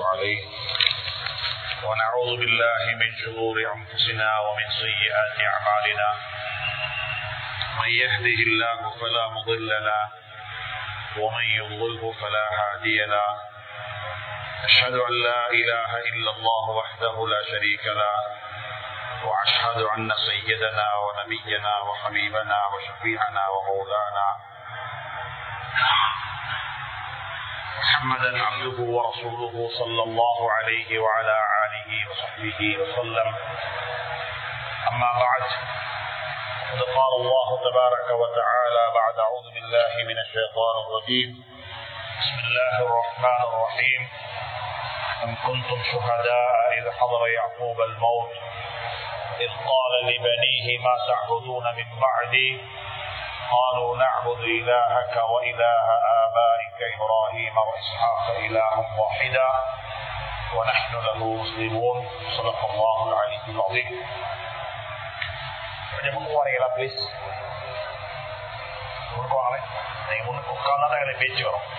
عليه ونعوذ بالله من شرور أنفسنا ومن سيئات أعمالنا من يهده الله فلا مضل له ومن يضلله فلا هادي له أشهد أن لا إله إلا الله وحده لا شريك له وأشهد أن سيدنا ونبينا وحبيبنا وشفيعنا ومولانا محمدا عبده ورسوله صلى الله عليه وعلى آله وصحبه وسلم أما بعد قد قال الله تبارك وتعالى بعد أعوذ بالله من الشيطان الرجيم بسم الله الرحمن الرحيم أم كنتم شهداء إذ حضر يعقوب الموت إذ قال لبنيه ما تعبدون من بعدي قالوا نعبد إلهك وإله آبائك إبراهيم وإسحاق إلها واحدا ونحن له مسلمون صدق الله العلي العظيم கொஞ்சம் முன்னுக்கு வரீங்களா ப்ளீஸ் முன்னுக்கு வாங்களேன் நீங்க முன்னுக்கு உட்கார்ந்தா தான் எனக்கு பேச்சு வரும்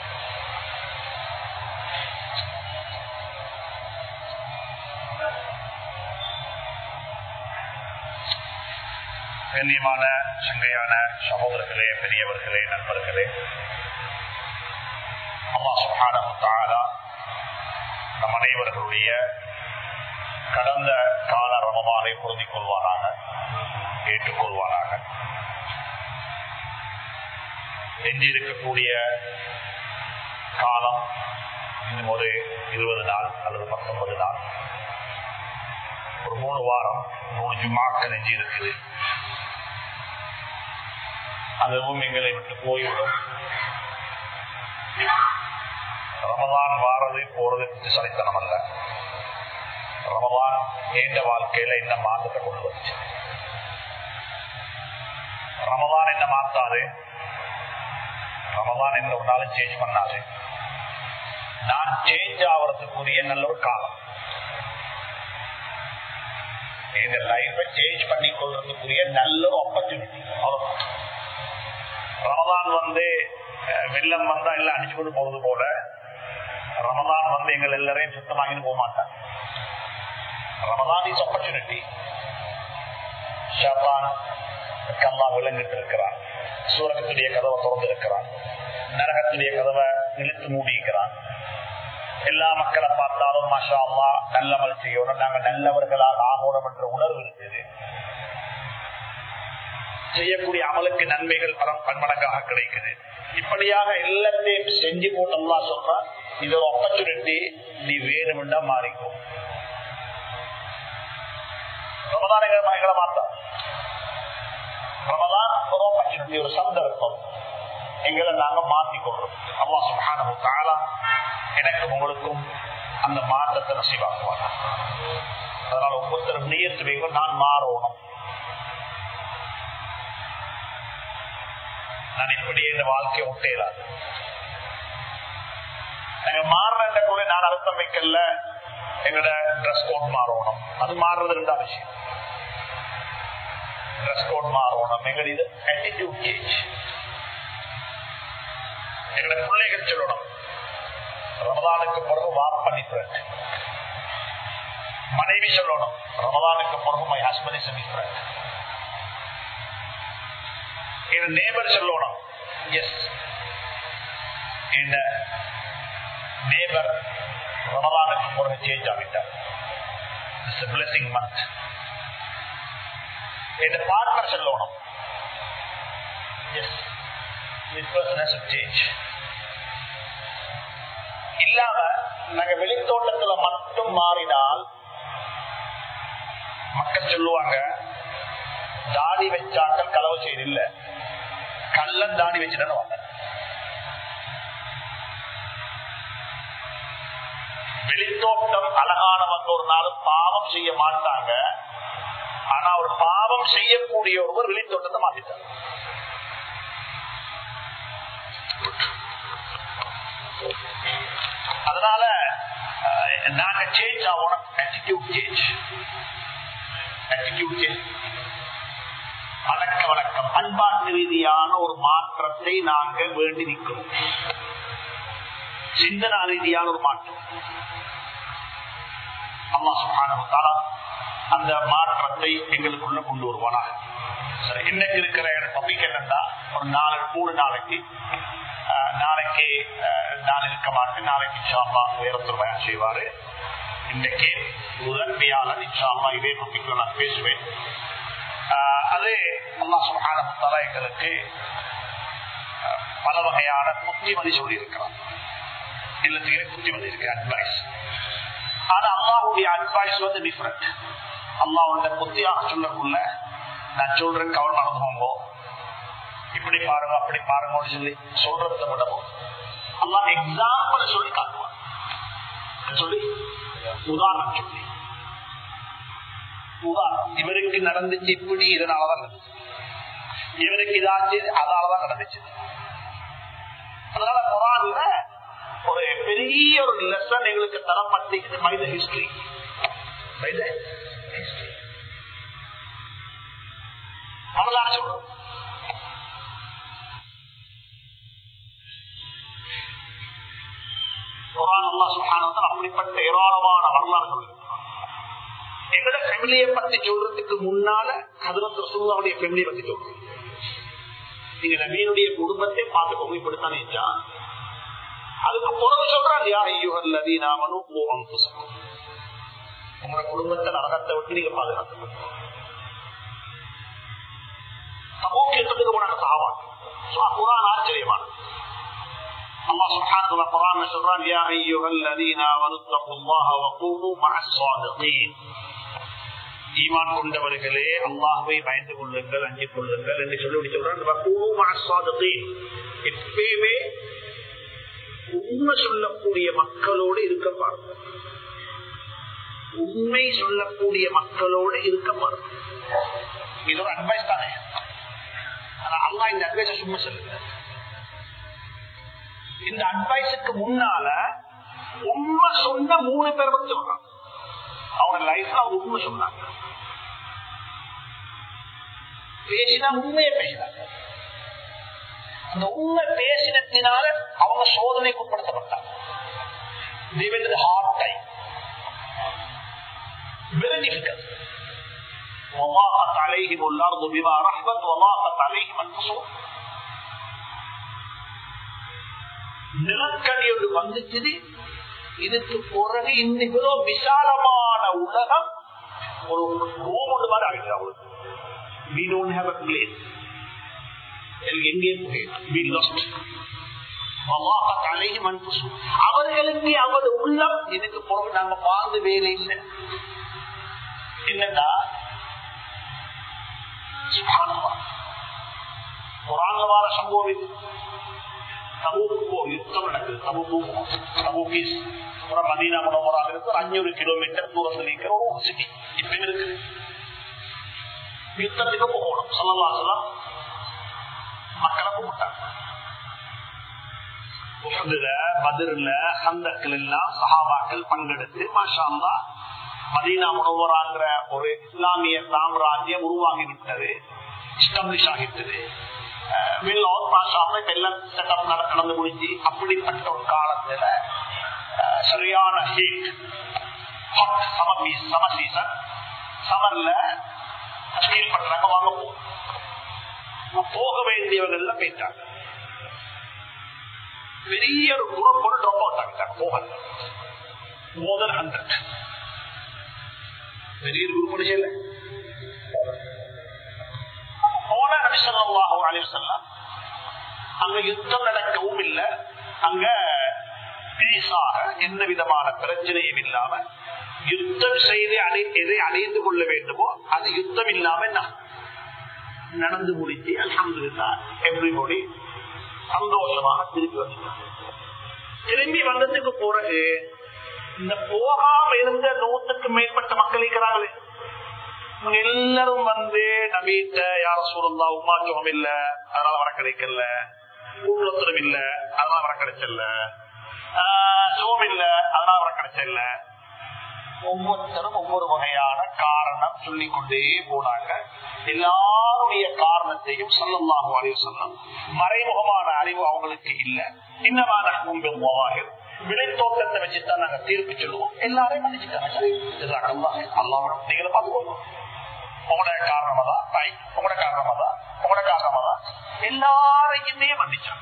கண்ணியமான சங்கையான சகோதரர்களே பெரியவர்களே நண்பர்களே அம்மா சுகானா நம் அனைவர்களுடைய கடந்த கால ரமமானை பொருந்திக் கொள்வானாக ஏற்றுக்கொள்வானாக எஞ்சியிருக்கக்கூடிய காலம் இன்னும் ஒரு இருபது நாள் அல்லது பத்தொன்பது நாள் ஒரு மூணு வாரம் மூணு ஜுமாக்கள் எஞ்சி இருக்குது அதுவும் எங்களை விட்டு போய்விடும் ரமதான் வாரது போறது சரித்தனம் அல்ல ரமதான் ஏண்ட வாழ்க்கையில இந்த மாற்றத்தை கொண்டு வந்துச்சு ரமதான் என்ன மாத்தாது ரமதான் என்ன ஒரு நாளும் சேஞ்ச் பண்ணாது நான் சேஞ்ச் ஆகிறதுக்குரிய நல்ல ஒரு காலம் இந்த லைஃபை சேஞ்ச் பண்ணி கொள்றதுக்குரிய நல்ல ஒரு ஆப்பர்ச்சுனிட்டி அவ்வளவுதான் ரமதான் வந்து வெள்ளம் வந்தா எல்லாம் அடிச்சு கொண்டு போவது போல ரமதான் வந்து எங்கள் எல்லாரையும் சுத்தமாகின்னு போக மாட்டாங்க ரமதான் இஸ் ஆப்பர்ச்சுனிட்டி ஷாபான் கல்லா விளங்கிட்டு இருக்கிறான் சூரகத்துடைய கதவை திறந்து இருக்கிறான் நரகத்துடைய கதவை இழுத்து மூடிக்கிறான் எல்லா மக்களை பார்த்தாலும் மாஷா அல்லா நல்லமல் செய்யணும் நாங்க நல்லவர்களாக ஆகணும் என்ற உணர்வு இருக்குது செய்யக்கூடிய அமலுக்கு நன்மைகள் பலம் பன்மடங்காக கிடைக்குது இப்படியாக எல்லாத்தையும் செஞ்சு போட்டோம்னா சொல்ற இது ஒரு ஆப்பர்ச்சுனிட்டி நீ வேணும்னா மாறிக்கும் ரமதான் எங்களை மாத்தா ரமதான் ஒரு ஆப்பர்ச்சுனிட்டி ஒரு சந்தர்ப்பம் எங்களை நாங்க மாற்றிக்கொள்றோம் அல்லா சுகானு தாலா எனக்கும் உங்களுக்கும் அந்த மாற்றத்தை நசிவாக்குவாங்க அதனால ஒவ்வொருத்தரும் நீயத்து வைக்கும் நான் மாறணும் நான் இப்படி இந்த வாழ்க்கையை ஒட்டையலாது நாங்க மாறுற கூட நான் அர்த்தம் வைக்கல எங்களோட ட்ரெஸ் கோட் மாறணும் அது மாறுறது ரெண்டாம் விஷயம் ட்ரெஸ் கோட் மாறணும் எங்களோட இது ஆட்டிடியூட் சேஞ்ச் எங்களோட பிள்ளைகள் சொல்லணும் ரமதானுக்கு பிறகு வாப் பண்ணிக்கிறேன் மனைவி சொல்லணும் ரமதானுக்கு பிறகு மை ஹஸ்பண்ட் இஸ் டிஃபரண்ட் என் நேபர் சொல்லணும் எஸ் இந்த நேபர் ரமதானுக்கு பிறகு சேஞ்ச் ஆகிட்டார் பிளஸிங் மந்த் என் பார்ட்னர் சொல்லணும் எஸ் சேஞ்ச் இல்லாம நாங்க வெளித்தோட்டத்துல மட்டும் மாறினால் மக்கள் சொல்லுவாங்க தாடி வச்சாக்கள் களவு செய்து இல்ல கள்ளன் தாடி வச்சுதான் வந்த வெளித்தோட்டம் அழகானவங்க ஒரு நாள் பாவம் செய்ய மாட்டாங்க ஆனா ஒரு பாவம் செய்யக்கூடிய ஒருவர் வெளித்தோட்டத்தை மாத்திட்டார் அதனால நாங்க சேஞ்ச் ஆகணும் ஆட்டிடியூட் சேஞ்ச் ஆட்டிடியூட் சேஞ்ச் பழக்க வழக்கம் பண்பாட்டு ரீதியான ஒரு மாற்றத்தை நாங்கள் வேண்டி நிற்கிறோம் சிந்தனா ரீதியான ஒரு மாற்றம் அல்லா சுகான அந்த மாற்றத்தை எங்களுக்குள்ள கொண்டு வருவானா சரி இன்னைக்கு இருக்கிற டாபிக் என்னன்னா ஒரு நாலு மூணு நாளைக்கு நாளைக்கு நான் இருக்க மாட்டேன் நாளைக்கு இன்ஷால்லா உயரத்தில் பயன் செய்வாரு இன்றைக்கு முதல் வியாழன் இன்ஷால்லா இதே டாபிக்ல நான் பேசுவேன் அது அல்லா சுகான எங்களுக்கு பல வகையான புத்திமதி சொல்லி இருக்கிறார் இல்லத்துக்கு புத்திமதி இருக்கு அட்வைஸ் ஆனா அல்லாவுடைய அட்வைஸ் வந்து டிஃபரெண்ட் அல்லாவுடைய புத்தியாக சொல்லக்குள்ள நான் சொல்றேன் கவல் நடந்துவோங்கோ இப்படி பாருங்க அப்படி பாருங்க சொல்லி சொல்றத விடவும் அல்லா எக்ஸாம்பிள் சொல்லி காட்டுவான் சொல்லி உதாரணம் சொல்லி உதாரணம் இவருக்கு நடந்துச்சு இப்படி இதனாலதான் நடந்துச்சு இவருக்கு இதாச்சு அதனாலதான் நடந்துச்சு அதனால குரான்ல ஒரு பெரிய ஒரு லெசன் எங்களுக்கு தரப்பட்டிருக்கு by the history by the history வரலாறு சொல்றோம் அப்படிப்பட்ட ஏராளமான வரலாறுகள் எங்கட ஃபேமிலியை பத்தி சொல்றதுக்கு முன்னால ஹதரத் ரசூல்லாவுடைய ஃபேமிலியை பத்தி சொல்றோம் நீங்க நபீனுடைய குடும்பத்தை பார்த்து புகைப்படுத்தானே அதுக்கு பிறகு சொல்றான் யா ஐயுகல் நவீனாமனும் போகம் புசகம் உங்களோட குடும்பத்தை நரகத்தை விட்டு நீங்க பாதுகாத்து சமூகத்துக்கு போனாங்க சாவான் குரான் ஆச்சரியமானது الله سبحانه وتعالى சொல்றான் يا ايها الذين امنوا اتقوا الله وكونوا مع الصادقين ஈமான் கொண்டவர்களே அல்லாஹ்வை பயந்து கொள்ளுங்கள் அஞ்சிக் கொள்ளுங்கள் என்று சொல்லி சொல்றான் எப்பயுமே உண்மை சொல்லக்கூடிய மக்களோடு இருக்க பாருங்க உண்மை சொல்லக்கூடிய மக்களோடு இருக்க பாருங்க இது ஒரு அட்வைஸ் தானே ஆனா அல்லா இந்த அட்வைஸ சும்மா சொல்லுங்க இந்த அட்வைஸுக்கு முன்னால உண்மை சொன்ன மூணு பேர் பத்தி சொல்றாங்க அவங்க லைஃப்ல அவங்க உண்மை சொன்னாங்க பேசினா உண்மையை பேசினாங்க அந்த உண்மை பேசினத்தினால அவங்க சோதனைக்கு உட்படுத்தப்பட்டாங்க ஹார்ட் டைம் வெரி டிஃபிகல்ட் وضاقت عليهم الارض بما رحبت وضاقت عليهم انفسهم நிலக்கடி ஒன்று வந்துச்சு இதுக்கு பிறகு இந்த இவ்வளவு விசாலமான உலகம் ஒரு ரூம் ஒன்று மாதிரி ஆகிடுது அவங்களுக்கு we don't have a place எங்கே அவர்களுக்கு அவர் உள்ளம் இதுக்கு பிறகு நாங்க வாழ்ந்து வேலை இல்லை என்னன்னா குரான்ல வார சம்பவம் இது தபூக்கு யுத்தம் நடக்குது தபூக்கு தபூக்கீஸ் ஒரு மதீனா முனவராக இருக்கு ஒரு அஞ்சூறு கிலோமீட்டர் தூரத்தில் இருக்கிற ஒரு சிட்டி இப்ப இருக்குது யுத்தத்துக்கு போகணும் சொல்லலாம் மக்களை கூப்பிட்டாங்க பதிர்ல ஹந்தக்கள் எல்லாம் சஹாபாக்கள் பங்கெடுத்து மாஷாந்தா மதீனா முனவராங்கிற ஒரு இஸ்லாமிய சாம்ராஜ்யம் உருவாகி விட்டது எஸ்டாப்ளிஷ் ஆகிட்டது நடந்து முடிஞ்சு அப்படிப்பட்ட ஒரு காலத்துல சரியான ஹீட் சம சம சீசன் சமர்ல ஃபீல் பண்றாங்க வாங்க போகும் போக வேண்டியவங்க போயிட்டாங்க பெரிய ஒரு குரூப் ஒரு ட்ராப் அவுட் ஆகிட்டாங்க போக மோர் தென் ஹண்ட்ரட் பெரிய குரூப் முடியல போன நபிசல்லாஹு அலிவசல்லாம் அங்க யுத்தம் நடக்கவும் இல்லை அங்க பீஸாக எந்த விதமான பிரச்சனையும் இல்லாம யுத்தம் செய்து அடை எதை அடைந்து கொள்ள வேண்டுமோ அது யுத்தம் இல்லாம என்ன நடந்து முடிச்சு அலமதுல்லா எவ்ரிபடி சந்தோஷமாக திருப்பி வந்து திரும்பி வந்ததுக்கு பிறகு இந்த போகாம இருந்த நூத்துக்கு மேற்பட்ட மக்கள் இருக்கிறாங்களே இவங்க எல்லாரும் வந்து நபீட்ட யார சூழல்லா உமா சுகம் இல்ல அதனால வர கிடைக்கல ஊழத்துறம் இல்ல அதனால வர கிடைச்சல சுகம் இல்ல அதனால வர கிடைச்சல ஒவ்வொருத்தரும் ஒவ்வொரு வகையான காரணம் சொல்லிக் கொண்டே போனாங்க எல்லாருடைய காரணத்தையும் சொல்லலாகும் அறிவு சொன்னோம் மறைமுகமான அறிவு அவங்களுக்கு இல்ல இன்னமான விளைத்தோட்டத்தை வச்சுதான் நாங்க தீர்ப்பு சொல்லுவோம் எல்லாரையும் மன்னிச்சுட்டாங்க சரி அல்லாவோட நீங்களும் பார்த்துக்கோங்க உங்களோட காரணமா தான் தாய் உங்களோட காரணமா தான் உங்களோட காரணமா தான் எல்லாரையுமே மன்னிச்சாங்க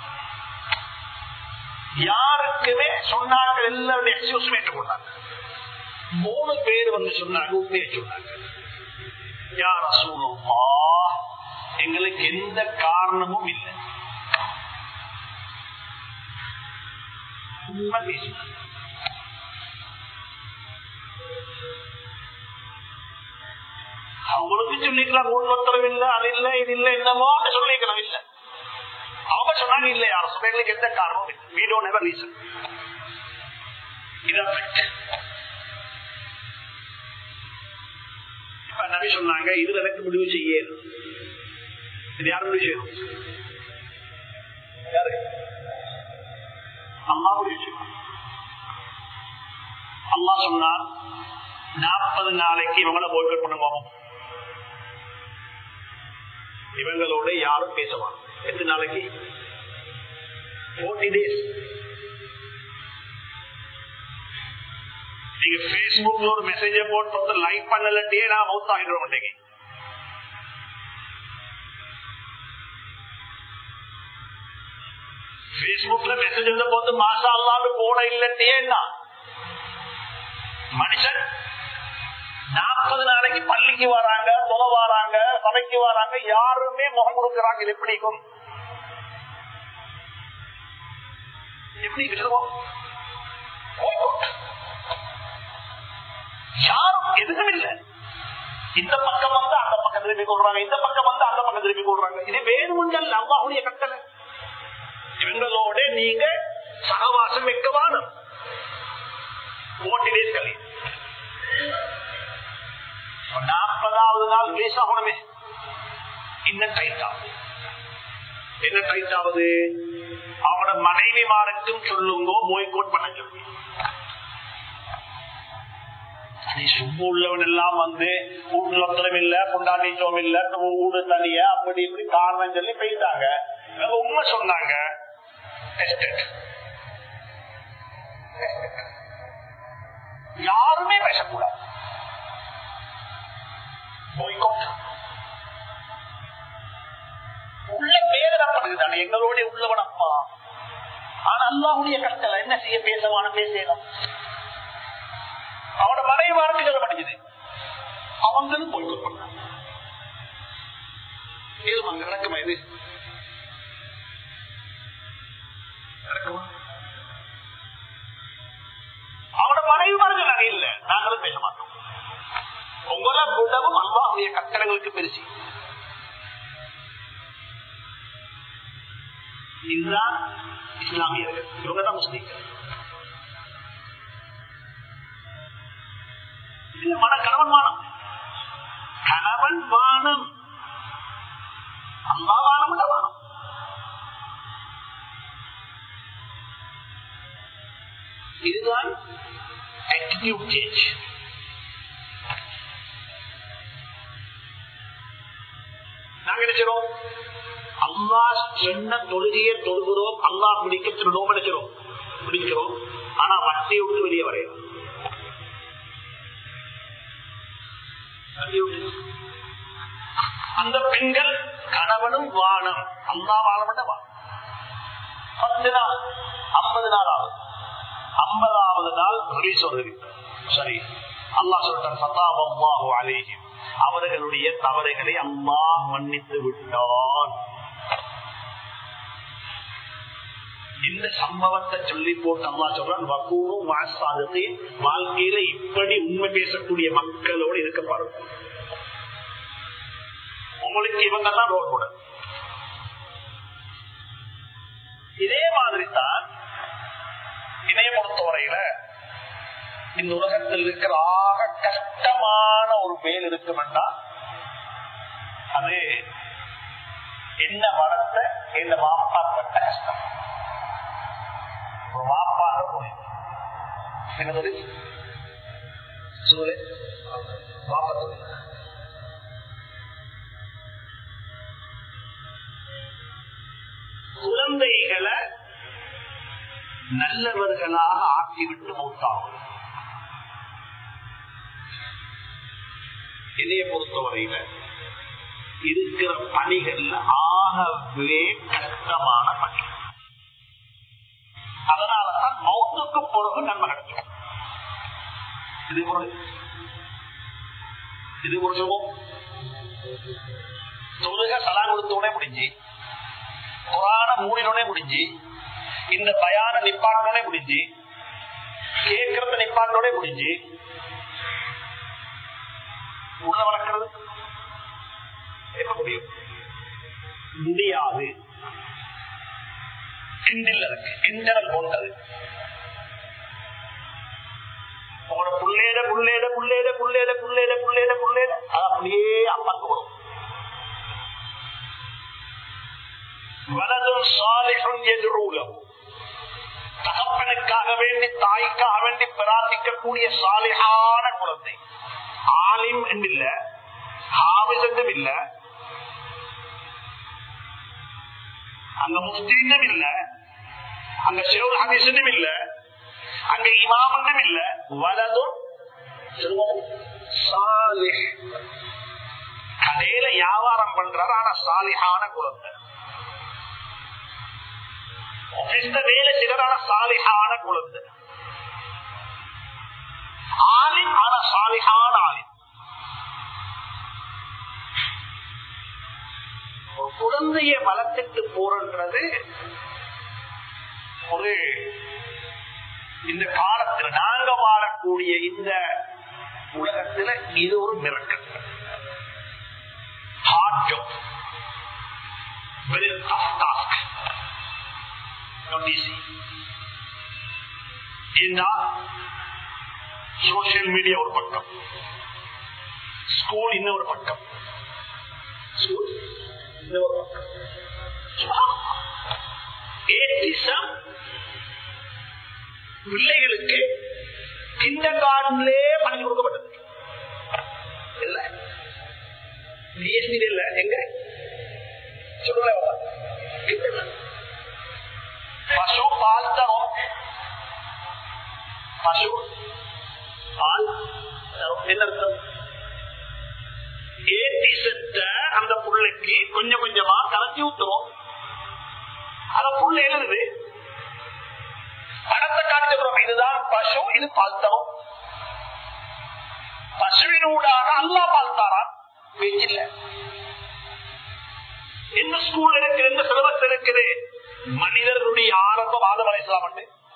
யாருக்குமே சொன்னாங்க எல்லாருடைய எக்ஸ்கியூஸும் ஏற்றுக்கொண்டாங்க மூணு பேர் வந்து சொன்னாங்க உண்மையை சொன்னாங்க யார சூழமா எங்களுக்கு எந்த காரணமும் இல்லை உண்மை பேசினாங்க அவங்களுக்கு சொல்லிக்கலாம் உள்வத்தரவு இல்லை அது இல்லை இது இல்லை என்னமோ சொல்லிக்கலாம் இல்லை அவங்க சொன்னாங்க இல்லை யாரும் சொல்ல எந்த காரணமும் இல்லை we don't have a reason இது fact. இப்ப நபி சொன்னாங்க இதுல எனக்கு முடிவு செய்ய இது யார் முடிவு செய்யணும் யாரு அம்மா முடிவு செய்யணும் அம்மா சொன்னார் நாற்பது நாளைக்கு இவங்கள போய்கட் பண்ணுவோம் இவங்களோட யாரும் பேசுவாங்க எத்தனை நாளைக்கு ஃபோர்ட்டி டேஸ் நீங்க பேஸ்புக்ல ஒரு மெசேஜ போட்டு வந்து லைக் பண்ணலட்டே நான் மவுத் ஆகிடுவோம் இன்னைக்கு பேஸ்புக்ல மெசேஜ் எழுத போது மாசா அல்லான்னு போட இல்லட்டே மனுஷன் நாற்பது நாளைக்கு பள்ளிக்கு வராங்க தொலை வராங்க சபைக்கு வராங்க யாருமே முகம் கொடுக்கிறாங்க இது எப்படி இருக்கும் எப்படி விடுவோம் யாரும் எதுவும் இல்லை இந்த பக்கம் வந்து அந்த பக்கம் திருப்பி கொள்றாங்க இந்த பக்கம் வந்து அந்த பக்கம் திருப்பி கொள்றாங்க இது வேணுமென்றல் அல்லாஹுடைய கட்டளை இவங்களோட நீங்க சகவாசம் வைக்கவான ஓட்டி டேஸ் கலி நாற்பதாவது நாள் ரிலீஸ் ஆகணுமே இன்னும் டைட் ஆகுது என்ன டைட் ஆகுது அவனோட மனைவிமாருக்கும் சொல்லுங்க போய்கோட் பண்ண சொல்லி சும்மா உள்ளவன் எல்லாம் வந்து வீட்டுல இல்ல கொண்டாடிச்சோம் இல்ல ஊடு தனிய அப்படி இப்படி காரணம் சொல்லி போயிட்டாங்க இவங்க உண்மை சொன்னாங்க யாருமே பேசக்கூடாது உள்ள வேதனைப்படுது தானே எங்களோட உள்ளவன் அப்பா ஆனா அல்லாவுடைய கஷ்டம் என்ன செய்ய பேசவான பேசலாம் அவனோட மறைவாருக்கு சொல்லப்பட்டது அவங்களும் போய் பண்ணாங்க நடக்குமா இது நடக்குமா அவனோட மறைவார்கள் நாங்க இல்ல நாங்களும் பேச மாட்டோம் உங்களை விடவும் அல்லாவுடைய கட்டடங்களுக்கு பெருசி இதுதான் இஸ்லாமியர்கள் இவங்க தான் முஸ்லீம்கள் இது மன கணவன் வானம் கணவன் வானம் அம்மா வானம் விட வானம் இதுதான் attitude change. நாங்க என்ன செய்றோம் அல்லா சொன்ன தொழுகையை தொழுகிறோம் அல்லா பிடிக்க திருடோம் நினைக்கிறோம் பிடிக்கிறோம் ஆனா வட்டியை விட்டு வெளியே வரையணும் அந்த பெண்கள் கணவனும் வானம் அல்லா வானம் வானம் பத்து நாள் ஐம்பது நாள் ஆகும் ஐம்பதாவது நாள் ரிலீஸ் வருது சரி அல்லா சொல்லிட்டான் சதாபல்லாஹு அலைஹிம் அவர்களுடைய தவறுகளை அம்மா மன்னித்து விட்டான் இந்த சம்பவத்தை சொல்லி போட்டு அம்மா சொல்றான் வக்கூரும் வாசாதத்தை வாழ்க்கையில இப்படி உண்மை பேசக்கூடிய மக்களோடு இருக்க பாருங்க உங்களுக்கு இவங்க தான் ரோல் கூட இதே மாதிரி தான் இணைய பொறுத்தவரையில இந்த உலகத்தில் இருக்கிற ஆக கஷ்டமான ஒரு வேல் இருக்குமெண்டா அது என்ன வளர்த்த இந்த வாப்பாப்பட்ட கஷ்டம் ஒரு வாப்பாக போய் என்னது சூழல் வாப்பத்து குழந்தைகளை நல்லவர்களாக ஆக்கிவிட்டு மௌத்தாகும் இதைய பொறுத்தவரையில இருக்கிற பணிகள்ல ஆகவே கஷ்டமான பணி அதனாலதான் மௌத்துக்கு பிறகு நன்மை கிடைக்கும் இது ஒரு இது ஒரு சுகம் தொழுக சலாம் கொடுத்தோடனே முடிஞ்சு குரான மூடினோடனே முடிஞ்சு இந்த பயான நிப்பாட்டோடனே முடிஞ்சு கேட்கறத நிப்பாட்டோட முடிஞ்சு உள்ள வளர்க்கிறது எப்ப முடியும் முடியாது கிண்டில் இருக்கு கிண்டல் போன்றது உங்களோட புள்ளேட புள்ளேட புள்ளேட புள்ளேட புள்ளேட புள்ளேட புள்ளேட அது அப்படியே அப்பாக்கு வரும் வலதும் சாலிகம் எதிரூலம் தகப்பனுக்காக வேண்டி தாய்க்காக வேண்டி பிரார்த்திக்கக்கூடிய சாலிகான குழந்தை ஆலிம் என்றில்ல ஹாவிசத்தும் இல்ல அங்க முஸ்தீனும் இல்ல அங்க சிவல் ஹதீசனும் இல்ல அங்க இமாமனும் இல்ல வலதும் சாலிஹ் கடையில வியாபாரம் பண்றாரு ஆனா சாலிஹான குழந்தை ஆபீஸ்ல வேலை செய்யறான சாலிஹான குழந்தை ஆலிம் ஆனா சாலிஹான ஆலிம் ஒரு குழந்தைய வளர்த்துட்டு போறன்றது ஒரு இந்த காலத்துல நாங்க வாழக்கூடிய இந்த உலகத்துல இது ஒரு miracle hard job very tough task not easy. இந்த சோசியல் மீடியா ஒரு பக்கம் ஸ்கூல் இன்னொரு பக்கம் ஸ்கூல் இன்னொரு பக்கம் ஏத்திசம் பிள்ளைகளுக்கு கிண்டர் கார்டன்லே பண்ணி கொடுக்கப்பட்டது இல்ல பிஎஸ்டி இல்ல எங்க சொல்லுங்க பசு பால் தரும் பசு பால் தரும் என்ன அர்த்தம் ஏத்தி செத்த அந்த புள்ளைக்கு கொஞ்சம் கொஞ்சமா கலத்தி ஊத்துறோம் அத புள்ள எழுதுது படத்தை காட்டுகிறோம் இதுதான் பசு இது பால் தரும் பசுவினூடாக அல்லா பால் தாரான் பேச்சில்ல என்ன ஸ்கூல் இருக்குது எந்த சிலபஸ் இருக்குது மனிதர்களுடைய ஆரம்பம் ஆதம் அலைசலாம்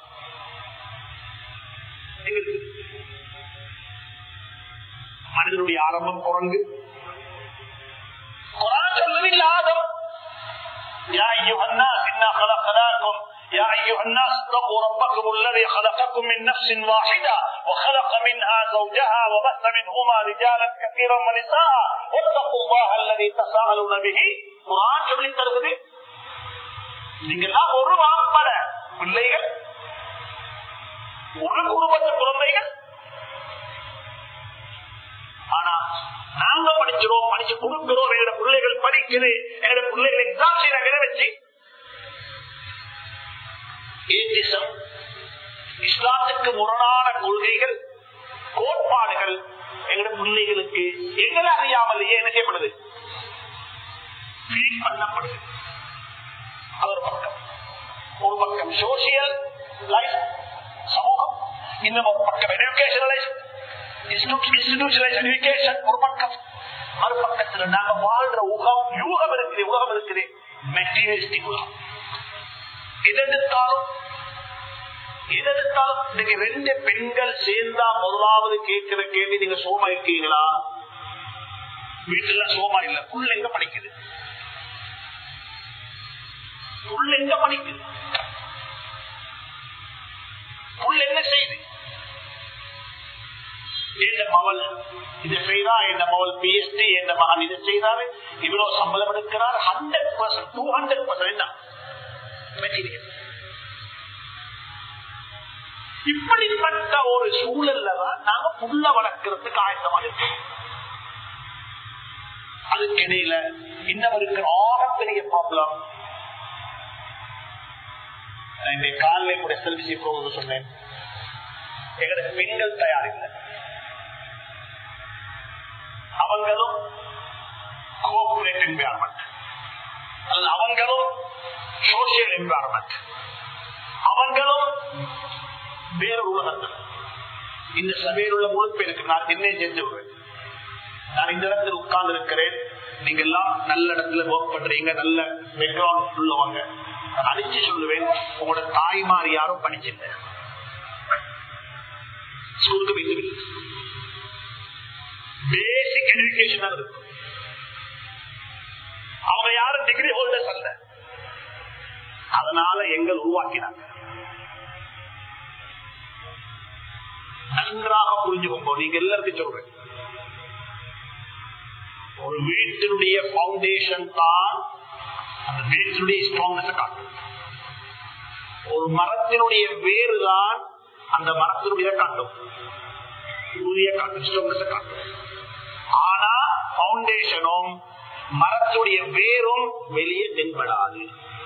மனிதனுடைய ஆரம்பம் குரங்கு குரான் சொல்லவில்லை ஆதம் يا أيها الناس إنا خلقناكم يا أيها الناس اتقوا ربكم الذي خلقكم من نفس واحدة وخلق منها زوجها وبث منهما رجالا كثيرا ونساء واتقوا الله الذي تساءلون به قرآن சொல்லி தருகிறது நீங்கெல்லாம் ஒரு வாப்பட பிள்ளைகள் ஒரு குடும்பத்து குழந்தைகள் ஆனா நாங்க படிக்கிறோம் படிச்சு கொடுக்கிறோம் எங்க பிள்ளைகள் படிக்குது எங்க பிள்ளைகள் எக்ஸாம் செய்யற வச்சு ஏத்திசம் இஸ்லாத்துக்கு முரணான கொள்கைகள் கோட்பாடுகள் எங்க பிள்ளைகளுக்கு எங்களை அறியாமலேயே என்ன செய்யப்படுது பண்ணப்படுது அது ஒரு பக்கம் ஒரு பக்கம் சோசியல் லைஃப் சமூகம் இன்னும் ஒரு பக்கம் எஜுகேஷனலைஸ் இன்ஸ்டிடியூஷனலைஸ் எஜுகேஷன் ஒரு பக்கம் மறுபக்கத்துல நாங்க வாழ்ற உகம் யூகம் இருக்குது உலகம் இருக்குது மெட்டீரியலிஸ்டிக் உலகம் எதெடுத்தாலும் எதெடுத்தாலும் இன்னைக்கு ரெண்டு பெண்கள் சேர்ந்தா முதலாவது கேட்கிற கேள்வி நீங்க சோமா இருக்கீங்களா வீட்டுல சோமா இல்ல புள்ள எங்க படிக்குது புள்ள எங்க படிக்குது புள்ள என்ன செய்யுது எந்த மவள் இதை செய்தா எந்த மவள் பிஎஸ்டி எந்த மகன் இதை செய்தாரு இவ்வளவு சம்பளம் எடுக்கிறார் hundred percent two hundred percent என்ன மெட்டீரியல் இப்படிப்பட்ட ஒரு சூழல்ல தான் நாங்க புள்ள வளர்க்கறதுக்கு ஆயத்தமா இருக்கோம் அதுக்கு இடையில இன்னும் இருக்கிற ஆகப்பெரிய ப்ராப்ளம் நான் இந்த காலையில கூட எஸ்எல்பிசி போகுது சொன்னேன் எங்களோட பெண்கள் தயார் இல்லை அவங்களும் கோஆபரேட் என்வாரன்மெண்ட் அல்லது அவங்களும் சோசியல் என்வாரன்மெண்ட் அவங்களும் வேறு உலகத்தில் இந்த சபையில் உள்ள முழு பேருக்கு நான் என்ன செஞ்சு விடுவேன் நான் இந்த இடத்துல உட்கார்ந்து இருக்கிறேன் நீங்க எல்லாம் நல்ல இடத்துல ஒர்க் பண்றீங்க நல்ல பேக்ரவுண்ட் உள்ளவங்க அடிச்சு சொல்லுவேன் உங்களோட தாய்மார் யாரும் படிச்சிருந்த ஸ்கூலுக்கு வைத்து பேசிக் எஜுகேஷன் இருக்கும் அவங்க யாரும் டிகிரி ஹோல்டர்ஸ் அல்ல அதனால எங்கள் உருவாக்கினாங்க நன்றாக புரிஞ்சுக்கோங்க நீங்க எல்லாருக்கும் சொல்றேன் ஒரு வீட்டினுடைய பவுண்டேஷன் தான் அந்த வீட்டினுடைய ஸ்ட்ராங்னஸ் காட்டும் ஒரு மரத்தினுடைய வேறு தான் அந்த மரத்தினுடைய காட்டும் உறுதிய காட்டும் ஸ்ட்ராங்னஸ் காட்டும் ஆனா பவுண்டேஷனும் மரத்துடைய வேரும் வெளியே தென்படாது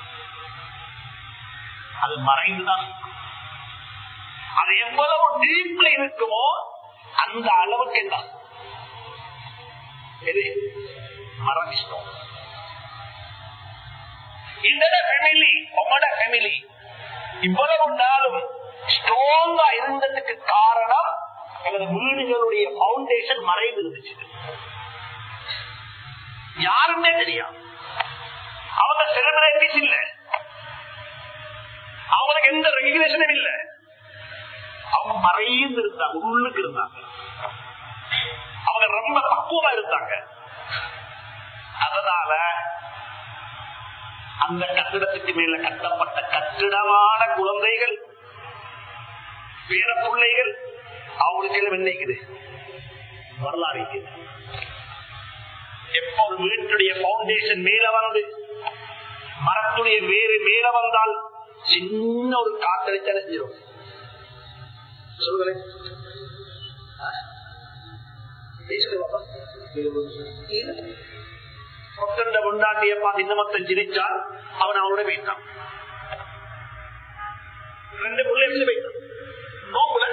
அது மறைந்துதான் அது எவ்வளவு டீப்ல இருக்குமோ அந்த அளவுக்கு என்ன எது மரம் இஷ்டம் இந்த ஃபேமிலி உங்களோட ஃபேமிலி இவ்வளவு நாளும் ஸ்ட்ராங்கா இருந்ததுக்கு காரணம் எங்களது வீடுகளுடைய பவுண்டேஷன் மறைந்து இருந்துச்சு யாருமே தெரியாது அவங்க செலிபிரிட்டிஸ் இல்ல அவங்களுக்கு எந்த ரெகுலேஷனும் இல்ல அவங்க மறைந்து இருந்தாங்க உள்ளுக்கு இருந்தாங்க அவங்க ரொம்ப பக்குவமா இருந்தாங்க அதனால அந்த கட்டிடத்துக்கு மேல கட்டப்பட்ட கட்டிடமான குழந்தைகள் பேர பிள்ளைகள் அவங்களுக்கு எல்லாம் என்னைக்குது வரலாறு இருக்குது. எப்ப ஒரு வீட்டுடைய பவுண்டேஷன் மேல வந்து மரத்துடைய வேறு மேல வந்தால் சின்ன ஒரு காத்தடிச்சு அடைஞ்சிடும் சொல்லுங்களேன் ஒத்தண்ட கொண்டாட்டிய பார்த்து இன்னமத்தன் சிரிச்சால் அவன் அவனோட வைத்தான் ரெண்டு பிள்ளைகள் வைத்தான் நோம்புல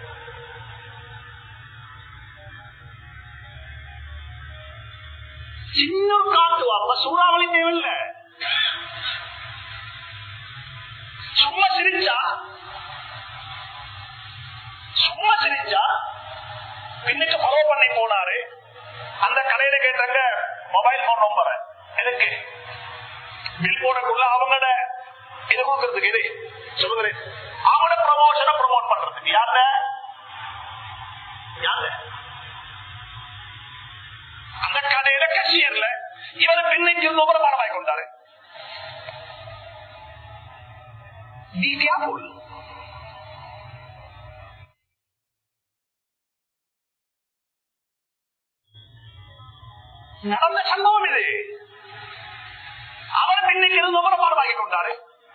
சின்ன காத்து வாப்ப சூறாவளி தேவையில்ல சும்மா சிரிச்சா சும்மா சிரிச்சா பின்னுக்கு ஃபாலோ பண்ணி போனாரு அந்த கடையில கேட்டாங்க மொபைல் போன் நம்பர் எதுக்கு பில் போடக்குள்ள அவங்களோட இது கொடுக்கறதுக்கு இது சொல்லுங்களேன் அவங்களோட ப்ரமோஷனை ப்ரமோட் பண்றதுக்கு யாருல யாருல அந்த கடையில கஷியர்ல இவரை பின்னுக்கு இருந்து ஒரு பாடமாய் கொண்டாரு நீதியா போல் நடந்த சம்பவம் இது அவர் பின்னுக்கு இருந்து ஒரு பாடமாக்கி கொண்டாரு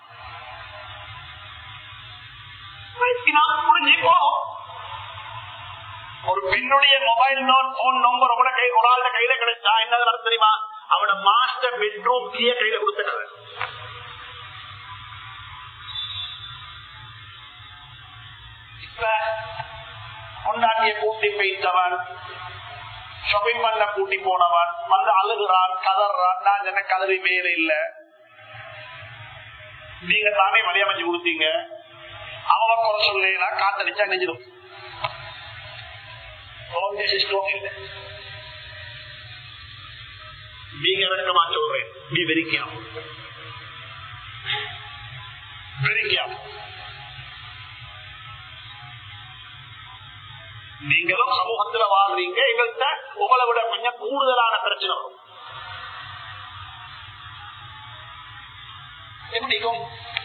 புரிஞ்சு போகும் ஒரு பெண்ணுடைய மொபைல் நோட் போன் நம்பர் உங்களோட கை ஒரு ஆளுட கையில கிடைச்சா என்ன நடத்த தெரியுமா அவட மாஸ்டர் பெட்ரூம் கீழே கையில கொடுத்துட்டாரு இப்ப பொண்டாட்டிய கூட்டி போயிட்டவன் ஷாப்பிங் பண்ண கூட்டி போனவன் வந்து அழுகுறான் கதறான் நான் என்ன கதறி வேலை இல்ல நீங்க தானே வழியமைச்சு கொடுத்தீங்க அவங்க குறை சொல்லா காத்தடிச்சா நெஞ்சிடும் நீங்க இறக்கமா சொல்றேன் நீ வெறிக்கலாம் வெறிக்கலாம் நீங்களும் சமூகத்துல வாழ்றீங்க எங்கள்கிட்ட உங்களை விட கொஞ்சம் கூடுதலான பிரச்சனை வரும் எப்படிக்கும்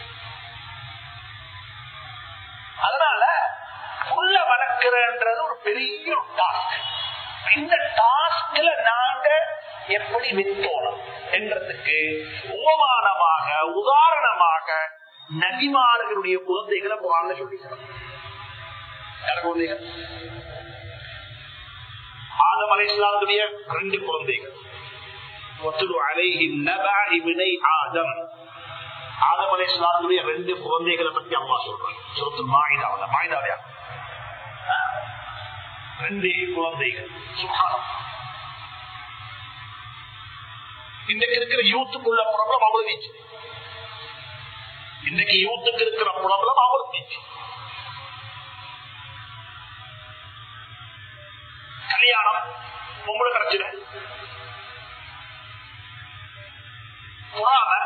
அதனால உள்ள வளர்க்கிறன்றது ஒரு பெரிய டாஸ்க் இந்த டாஸ்க்ல நாங்க எப்படி வித்தோணும் என்றதுக்கு உபமானமாக உதாரணமாக நபிமார்களுடைய குழந்தைகளை குரான் சொல்லிக்கிறோம் குழந்தைகள் ஆதம் அலை இஸ்லாத்துடைய ரெண்டு குழந்தைகள் ஒத்துரு அலைஹி நபா இப்னை ஆதம் ஆதம் அலை இஸ்லாத்துடைய ரெண்டு குழந்தைகளை பத்தி அம்மா சொல்றாங்க சுரத்து மாயுதாவில மாயுதாவையா ரெண்டு குழந்தைகள் சுகானம் இன்னைக்கு இருக்கிற யூத்துக்குள்ள ப்ராப்ளம் அவங்களுக்கு இன்னைக்கு யூத்துக்கு இருக்கிற ப்ராப்ளம் அவங்களுக்கு கல்யாணம் பொம்பளை பிரச்சனை புறாம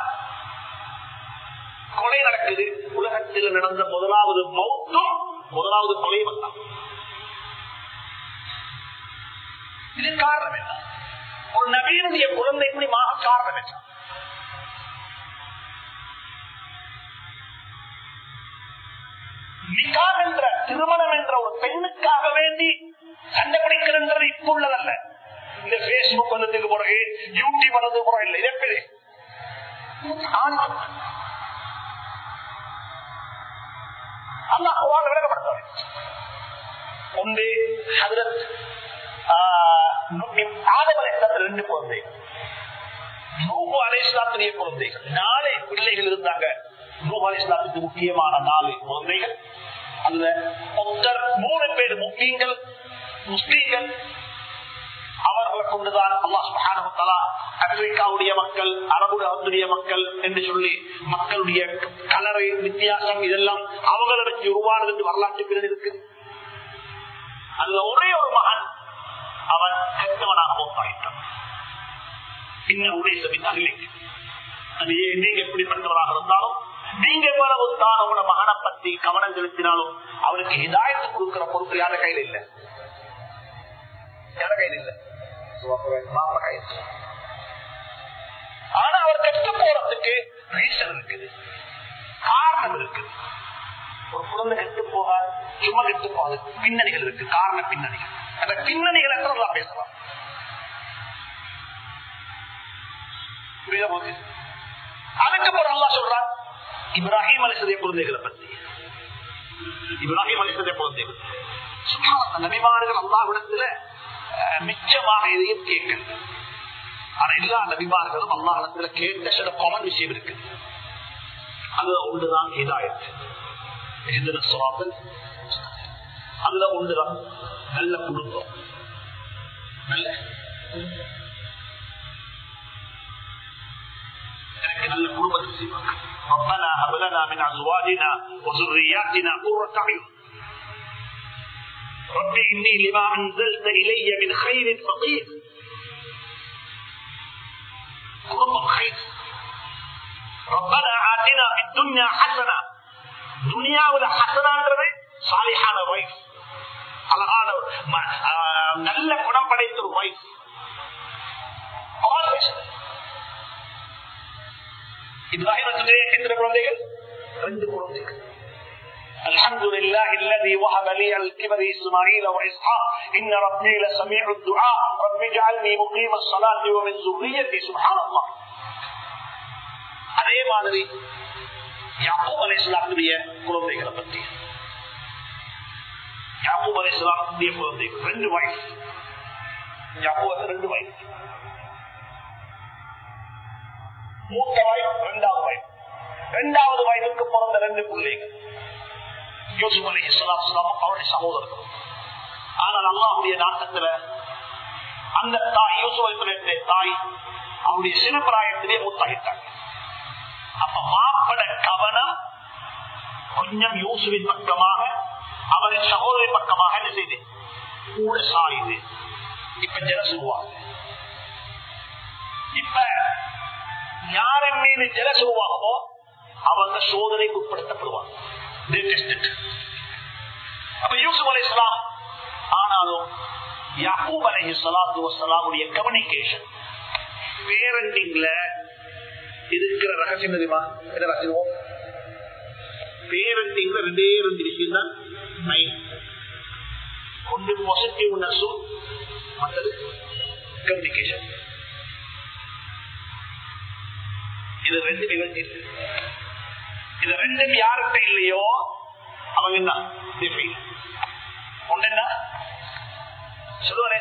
கொலை நடக்குது உலகத்தில் நடந்த முதலாவது மௌத்தும் முதலாவது கொலை வந்தான் இது காரணம் என்ன ஒரு நவீனுடைய குழந்தை இப்படிமாக காரணம் என்ன நிகாம் என்ற திருமணம் என்ற ஒரு பெண்ணுக்காக வேண்டி சண்டை பிடிக்கிறது இப்ப உள்ளதல்ல இந்த பேஸ்புக் வந்ததுக்கு பிறகு யூடியூப் வந்ததுக்கு பிறகு இல்லை இதே அல்லாஹ் விளக்கப்படுத்துவார் ஒன்று ஹதரத் ஆதமலைத்தத்தில் ரெண்டு குழந்தைகள் நூபு அலைஸ்லாத்திரிய குழந்தைகள் நாலு பிள்ளைகள் இருந்தாங்க நூபு அலைஸ்லாத்துக்கு முக்கியமான நாலு குழந்தைகள் அதுல ஒத்தர் மூணு பேர் முஸ்லீம்கள் முஸ்லீம்கள் அவர்களை கொண்டுதான் அல்லாஹ் ஆப்பிரிக்காவுடைய மக்கள் அரபுடைய மக்கள் என்று சொல்லி மக்களுடைய கலரை வித்தியாசம் இதெல்லாம் அவங்களை வச்சு உருவானது என்று வரலாற்று பிறகு இருக்கு அதுல ஒரே ஒரு மகன் அவன் கெட்டவனாக போட்டாயிட்டான் இன்னும் உடைய சபித்தார்களே அது நீங்க எப்படிப்பட்டவராக இருந்தாலும் நீங்க எவ்வளவு தான் உங்களோட மகனை பத்தி கவனம் செலுத்தினாலும் அவருக்கு இதாயத்து கொடுக்கிற பொறுப்பு யார கையில இல்ல யார கையில இல்ல ஆனா அவர் கெட்டு போறதுக்கு ரீசன் இருக்குது காரணம் இருக்குது ஒரு குழந்தை கெட்டு போக சும்மா கெட்டு போகாது பின்னணிகள் இருக்கு காரண பின்னணிகள் அந்த பின்னணிகள் எத்தனை பேசலாம் அதுக்கப்புறம் நல்லா சொல்றான் இப்ராஹிம் அலிசதைய குழந்தைகளை பத்தி இப்ராஹிம் அலிசதைய குழந்தைகள் நபிமார்கள் அல்லாவிடத்துல மிச்சமாக எதையும் கேட்கல ஆனா எல்லா நபிமார்களும் அல்லாஹிடத்துல கேட்ட சில காமன் விஷயம் இருக்கு அது ஒன்றுதான் இதாயத்து அதுல ஒன்றுதான் நல்ல குடும்பம் நல்ல எனக்கு நல்ல குடும்பத்தை செய்வாங்க ربنا هب لنا من ازواجنا وذرياتنا قرة اعين ربي اني لما انزلت الي من خير فقير குடும்பம் خير ربنا آتنا في الدنيا حسنة துனியாவில் ஹசனான்றது சாலிஹான வைஃப் அழகான நல்ல குணம் படைத்த ஒரு வைஃப் இப்ராஹிம் எத்தனை குழந்தைகள் ரெண்டு குழந்தைகள் الحمد لله الذي وهب لي الكبر اسماعيل واسحاق ان ربي لسميع الدعاء رب اجعلني مقيم الصلاه ومن ذريتي سبحان الله அதே மாதிரி யாக்கூப் அலை இஸ்லாத்துடைய குழந்தைகளை பற்றி யாக்கூப் அலை இஸ்லாத்துடைய குழந்தைகள் ரெண்டு வயசு யாக்கூப் ரெண்டு வயசு மூத்த வயசு ரெண்டாவது வயசு ரெண்டாவது வயதுக்கு பிறந்த ரெண்டு பிள்ளைகள் யூசுப் அலி இஸ்லாம் அவருடைய சகோதரர்கள் ஆனால் அல்லாவுடைய நாட்டத்துல அந்த தாய் யூசுப் அலி தாய் அவருடைய சிறு பிராயத்திலே மூத்தாகிட்டாங்க அப்ப மாப்பட கவனம் கொஞ்சம் யூசுவின் பக்கமாக அவரின் சகோதரி பக்கமாக என்ன செய்து கூட சாயுது இப்ப ஜன சொல்லுவாங்க இப்ப யாரின் மீது ஜல சொல்லுவாங்களோ அவங்க சோதனைக்கு உட்படுத்தப்படுவாங்க அப்ப யூசுப் அலை இஸ்லாம் ஆனாலும் யாக்கூப் அலை சலாத்து வசலாமுடைய கம்யூனிகேஷன் பேரண்டிங்ல இருக்கிற ரகசியம் தெரியுமா என்ன ரகசியம் பேரண்டிங்ல ரெண்டே ரெண்டு விஷயம் தான் மைண்ட் ஒன்று பாசிட்டிவ் நர்ஸும் மற்றது கம்யூனிகேஷன் இது ரெண்டு நிகழ்ச்சி இது ரெண்டும் யார்கிட்ட இல்லையோ அவங்க என்ன ஒன்று என்ன சொல்லுவாரே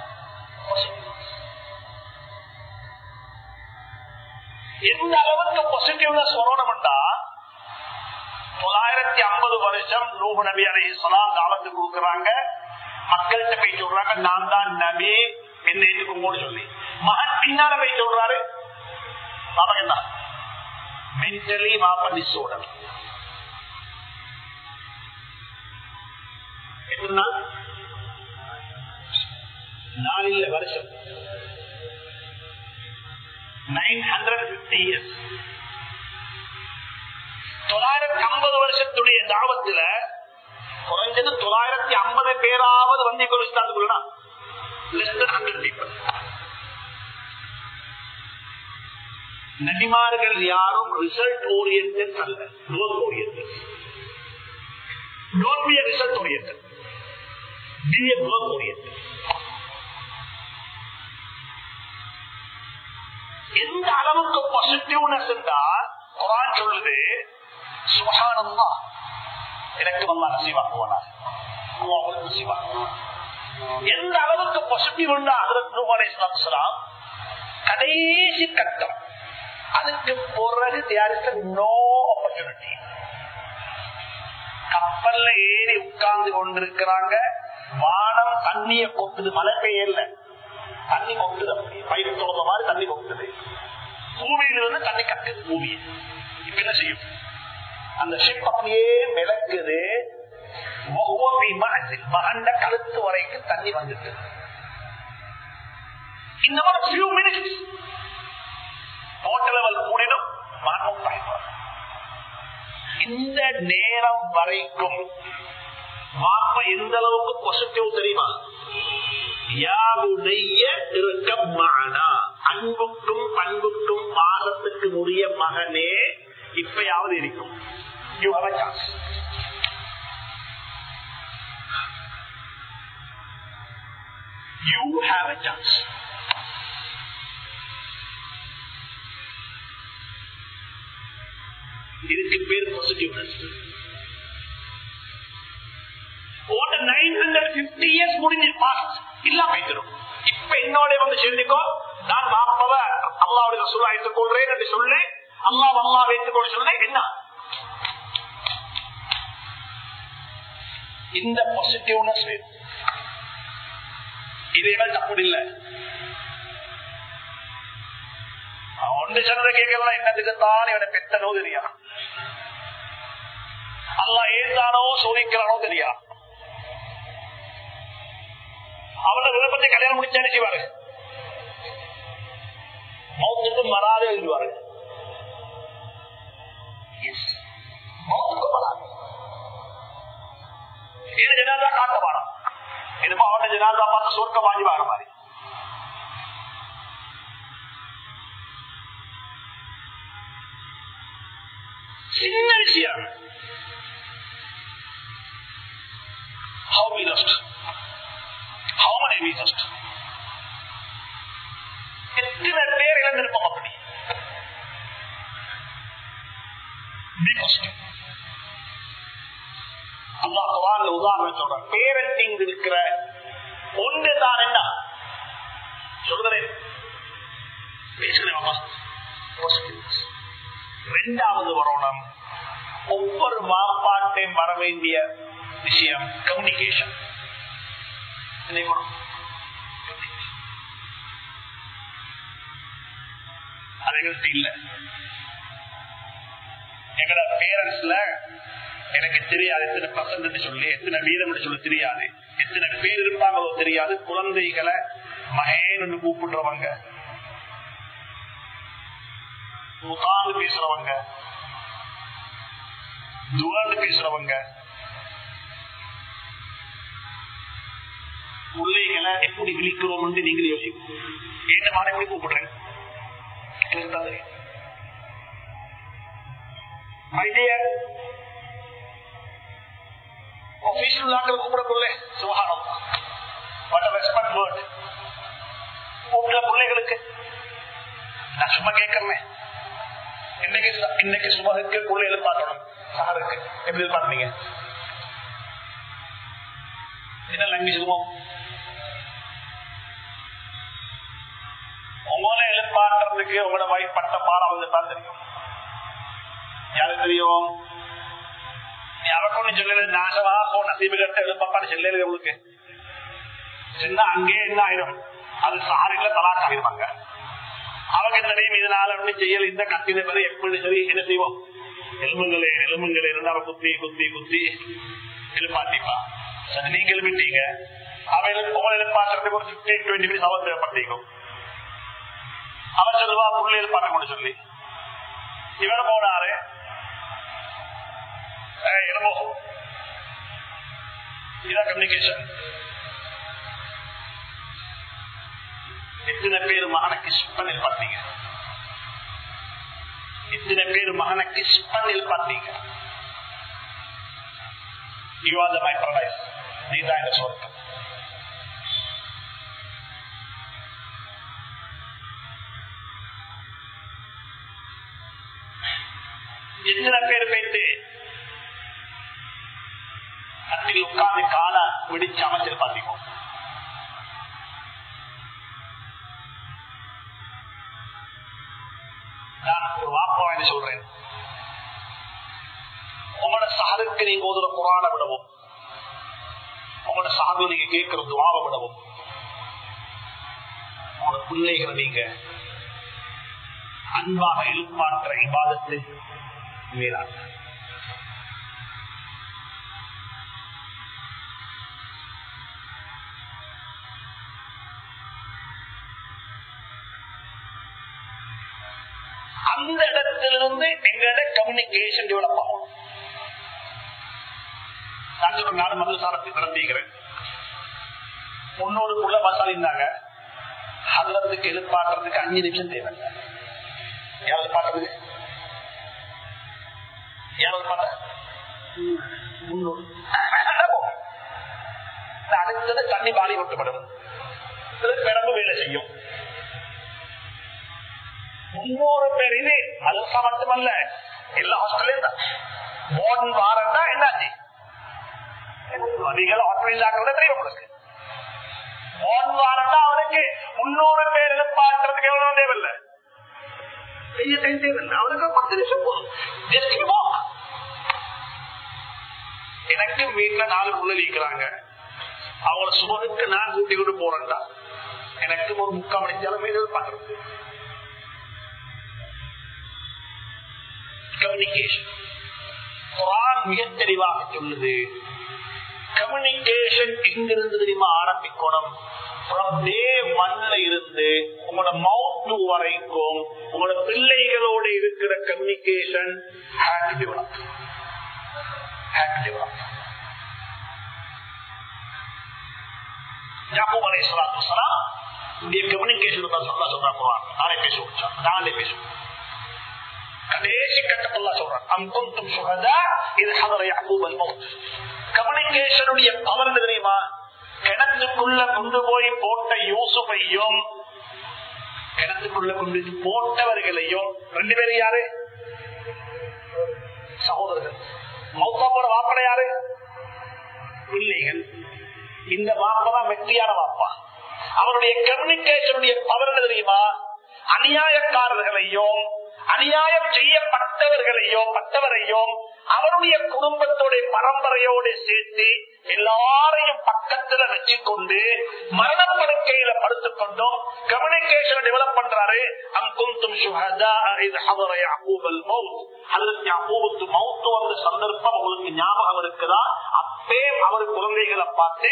எந்த அளவுக்கு பாசிட்டிவ்னஸ் வரணும்டா தொள்ளாயிரத்தி ஐம்பது வருஷம் நூபு நபி அலை இஸ்லாம் தாவத்து கொடுக்கறாங்க மக்கள்கிட்ட போய் சொல்றாங்க நான் தான் நபி என்ன ஏற்றுக்கோங்கன்னு சொல்லி மகன் பின்னால போய் சொல்றாரு பாபா என்ன மென்டலி மாப்ப டிசோர்டர் எத்தனை நாள் நாலில் வருஷம் நைன் ஹண்ட்ரட் பிப்டி இயர்ஸ் தொள்ளாயிரத்தி ஐம்பது வருஷத்துடைய தாவத்துல குறைஞ்சது தொள்ளாயிரத்தி ஐம்பது பேராவது வந்து கொலிஸ்தாத்துக்குள்ளா லெஸ் தன் ஹண்ட்ரட் பீப்புள் நபிமார்கள் யாரும் ரிசல்ட் ஓரியன்ட் அல்ல role orient don't be result orient be a role orient எந்த அளவுக்கு பாசிட்டிவ்னஸ் என்றால் குரான் சொல்லுது சுபகானம்மா எனக்கு நல்லா நசீவாக்குவானா அவங்களுக்கு நசீவாக்குவான் எந்த அளவுக்கு பாசிட்டிவ் இஸ்லாம் கடைசி கட்டம் அதுக்கு பிறகு தயாரித்த நோ ஆப்பர்ச்சுனிட்டி கப்பல்ல ஏறி உட்கார்ந்து கொண்டிருக்கிறாங்க வானம் தண்ணிய கொத்துது மழை பெய்யல தண்ணி கொத்துது அப்படி பயிர் தோன்ற மாதிரி தண்ணி கொத்துது பூமியில இருந்து தண்ணி கட்டுது பூமியை இப்ப என்ன செய்யும் அந்த ஷிப் அப்படியே மிளக்குது மகண்ட கழுத்து வரைக்கும் தண்ணி வந்துட்டு இந்த மாதிரி ஃபியூ மினிட்ஸ் வாட்டர் லெவல் கூடினும் மாற்றம் பயன்படும் இந்த நேரம் வரைக்கும் மாப்ப எந்த அளவுக்கு பாசிட்டிவ் தெரியுமா யாவுடைய இருக்கமானா அன்புக்கும் பண்புக்கும் பாசத்துக்கு உரிய மகனே இப்பயாவது இருக்கும் you have a chance you have a chance இதுக்கு பேர் பாசிட்டிவ்னஸ் ஓட்ட நைன் ஹண்ட்ரட் பிப்டி இயர்ஸ் முடிஞ்சு பாஸ்ட் இல்லாம போயிடும் இப்ப என்னோட வந்து சேர்ந்துக்கோ நான் நாற்பத அல்லாவுடைய சொல்ல வைத்துக் கொள்றேன் என்று சொல்லு அல்லா அல்லா வைத்துக் கொள்ள சொல்ல என்ன இந்த பாசிட்டிவ்னஸ் வேணும் இது என்ன தப்பு இல்லை ஒன்று சொன்னதை கேட்கலாம் என்னதுக்குத்தான் இவனை பெத்தனோ தெரியா அல்லா ஏந்தானோ சோதிக்கிறானோ தெரியா அவனோட விருப்பத்தை கல்யாணம் முடிச்சு நினைச்சுவாரு மௌத்துக்கும் வராதே எழுதுவாரு மௌத்துக்கும் வராது இது ஜனாதா காட்ட பாடம் என்னமோ அவன் ஜனாதா பார்த்து சொர்க்க வாங்கி வார மாதிரி சின்ன விஷயம் How we lost? How many we lost? எத்தனை பேர் இழந்திருப்போம் அப்படி அல்லா குரான் உதாரணம் சொல்ற பேரண்டிங் இருக்கிற ஒன்று தான் என்ன சொல்கிறேன் பேசுகிறேன் ரெண்டாவது வரணும் ஒவ்வொரு மாப்பாட்டையும் வர வேண்டிய விஷயம் கம்யூனிகேஷன் அதுகளுக்கு இல்ல எங்கட பேரண்ட்ஸ்ல எனக்கு தெரியாது எத்தனை பர்சன்ட் சொல்லி எத்தனை வீதம் சொல்ல தெரியாது எத்தனை பேர் இருப்பாங்களோ தெரியாது குழந்தைகளை மகேன்னு கூப்பிடுறவங்க உட்கார்ந்து பேசுறவங்க துவாண்டு பேசுறவங்க பிள்ளைகளை எப்படி விழிக்கிறோம் நீங்களே யோசிக்கும் என்ன மாதிரி எப்படி கூப்பிடுறேன் எனக்கு தான் தெரியும் ஒபிஷியல் நாட்கள் கூப்பிடக்குள்ள சுகானம் ரெஸ்பெக்ட் வேர்ட் கூப்பிட்ட பிள்ளைகளுக்கு நான் சும்மா கேட்கிறேன் இன்னைக்கு இன்னைக்கு சுமகுக்கு பிள்ளை எதிர்பார்க்கணும் சாருக்கு எப்படி எதிர்பார்த்தீங்க என்ன லாங்குவேஜ் இருக்கும் உங்களை எதிர்பார்க்கறதுக்கு உங்களோட வாய் பட்ட பாடம் வந்து தான் தெரியும் யாருக்கு தெரியும் நீ அவக்கு ஒண்ணு சொல்லல நாசமா போ நசீபு கட்ட எழுப்பாப்பான்னு சொல்லல உங்களுக்கு சின்ன அங்கே என்ன ஆயிரும் அது சாரில தலாக் ஆகிருப்பாங்க அவங்க என்ன தெரியும் இதனால ஒண்ணு செய்யல இந்த கத்தின பிறகு எப்படி சரி என்ன செய்வோம் எலும்புங்களே எலும்புங்களே இருந்தாலும் குத்தி குத்தி குத்தி எழுப்பாட்டிப்பா சரி நீங்க எழுப்பிட்டீங்க அவன் உங்களை எழுப்பாட்டுறதுக்கு ஒரு பிப்டீன் டுவெண்ட்டி மினிட்ஸ் அவர் தேவைப்பட்டீங்க அவன் சொல்லுவா புள்ள எழுப்பாட்ட சொல்லி இவன் போனாரு என்னமோ இதான் கம்யூனிகேஷன் எத்தனை பேர் மகனை கிஸ் பண்ணில் பார்த்தீங்க எத்தனை பேர் மகனை கிஸ் பண்ணில் பார்த்தீங்க you are the my paradise நீதான் இந்த சொர்க்கம் எத்தனை பேர் போயிட்டு கட்டில் உட்கார்ந்து கால பிடிச்சு அமைச்சர் பாத்தீங்க நான் ஒரு வாப்பா என்று சொல்றேன் உங்களோட சகருக்கு நீங்க ஓதுற குரான விடவும் உங்களோட சார்பு நீங்க கேட்கிற துவாவை விடவும் உங்களோட பிள்ளைகளை நீங்க அன்பாக எழுப்பாற்ற இபாதத்து மேலாக அந்த இடத்திலிருந்து எங்களோட கம்யூனிகேஷன் டெவலப் ஆகும் நான் ஒரு நாடு மதுசாரத்தை நடத்திக்கிறேன் முன்னோருக்குள்ள மசாலா இருந்தாங்க அதுலத்துக்கு எழுப்பாட்டுறதுக்கு அஞ்சு நிமிஷம் தேவை யாராவது பாடுறதுக்கு யாராவது பாட்ட முன்னோரு அடுத்தது தண்ணி பாலி ஒட்டுப்படும் பிறகு வேலை செய்யும் முன்னூறு பேர் இது மதரசா மட்டுமல்ல எல்லா ஹாஸ்பிட்டலையும் தான் மாடர்ன் வாரண்டா என்னாச்சு அதிகள் ஹாஸ்பிட்டல் தெரியும் உங்களுக்கு மாடர்ன் வாரண்டா அவனுக்கு முன்னூறு பேர் எழுப்பாட்டுறதுக்கு எவ்வளவு தேவையில்லை அவனுக்கு பத்து நிமிஷம் போதும் எனக்கு வீட்டுல நாலு புள்ள இருக்கிறாங்க அவங்கள சுமனுக்கு நான் கூட்டி கொண்டு போறேன்டா எனக்கு ஒரு முக்கால் மணிச்சாலும் எதிர்பார்க்கறது கம்யூனிகேஷன் குரான் மிக தெளிவாக சொல்லுது கம்யூனிகேஷன் எங்கிருந்து தெரியுமா ஆரம்பிக்கணும் மண்ணில் இருந்து உங்களோட மவுத்து வரைக்கும் உங்களோட பிள்ளைகளோட இருக்கிற கம்யூனிகேஷன் கம்யூனிகேஷன் சொல்ல சொல்றான் நாளை பேசுவோம் நாளை பேசுவோம் கடைசி கட்டத்துல சொல்றான் அம் குந்தும் சுகதா இது ஹதர யாக்கூப் அல் மௌத் கம்யூனிகேஷனுடைய பவர் தெரியுமா கிணத்துக்குள்ள கொண்டு போய் போட்ட யூசுஃபையும் கிணத்துக்குள்ள கொண்டு போட்டவர்களையும் ரெண்டு பேரும் யாரு சகோதரர்கள் மௌத்தாப்போட வாப்பட யாரு பிள்ளைகள் இந்த வாப்பதான் வெற்றியான வாப்பா அவருடைய கம்யூனிகேஷனுடைய பவர் என்ன தெரியுமா அநியாயக்காரர்களையும் அநியாயம் செய்யப்பட்டவர்களையோ பட்டவரையோ அவருடைய குடும்பத்தோட பரம்பரையோடு சேர்த்து எல்லாரையும் பக்கத்துல வச்சுக்கொண்டு மரணப்படுக்கையில படுத்துக் கொண்டும் கம்யூனிகேஷன் டெவலப் பண்றாரு அம் குந்தும் சுஹதா இது ஹதர யாக்கூபல் மௌத் அல்லது யாக்கூபுக்கு மௌத்து வந்த சந்தர்ப்பம் உங்களுக்கு ஞாபகம் இருக்குதா அப்பே அவர் குழந்தைகளை பார்த்து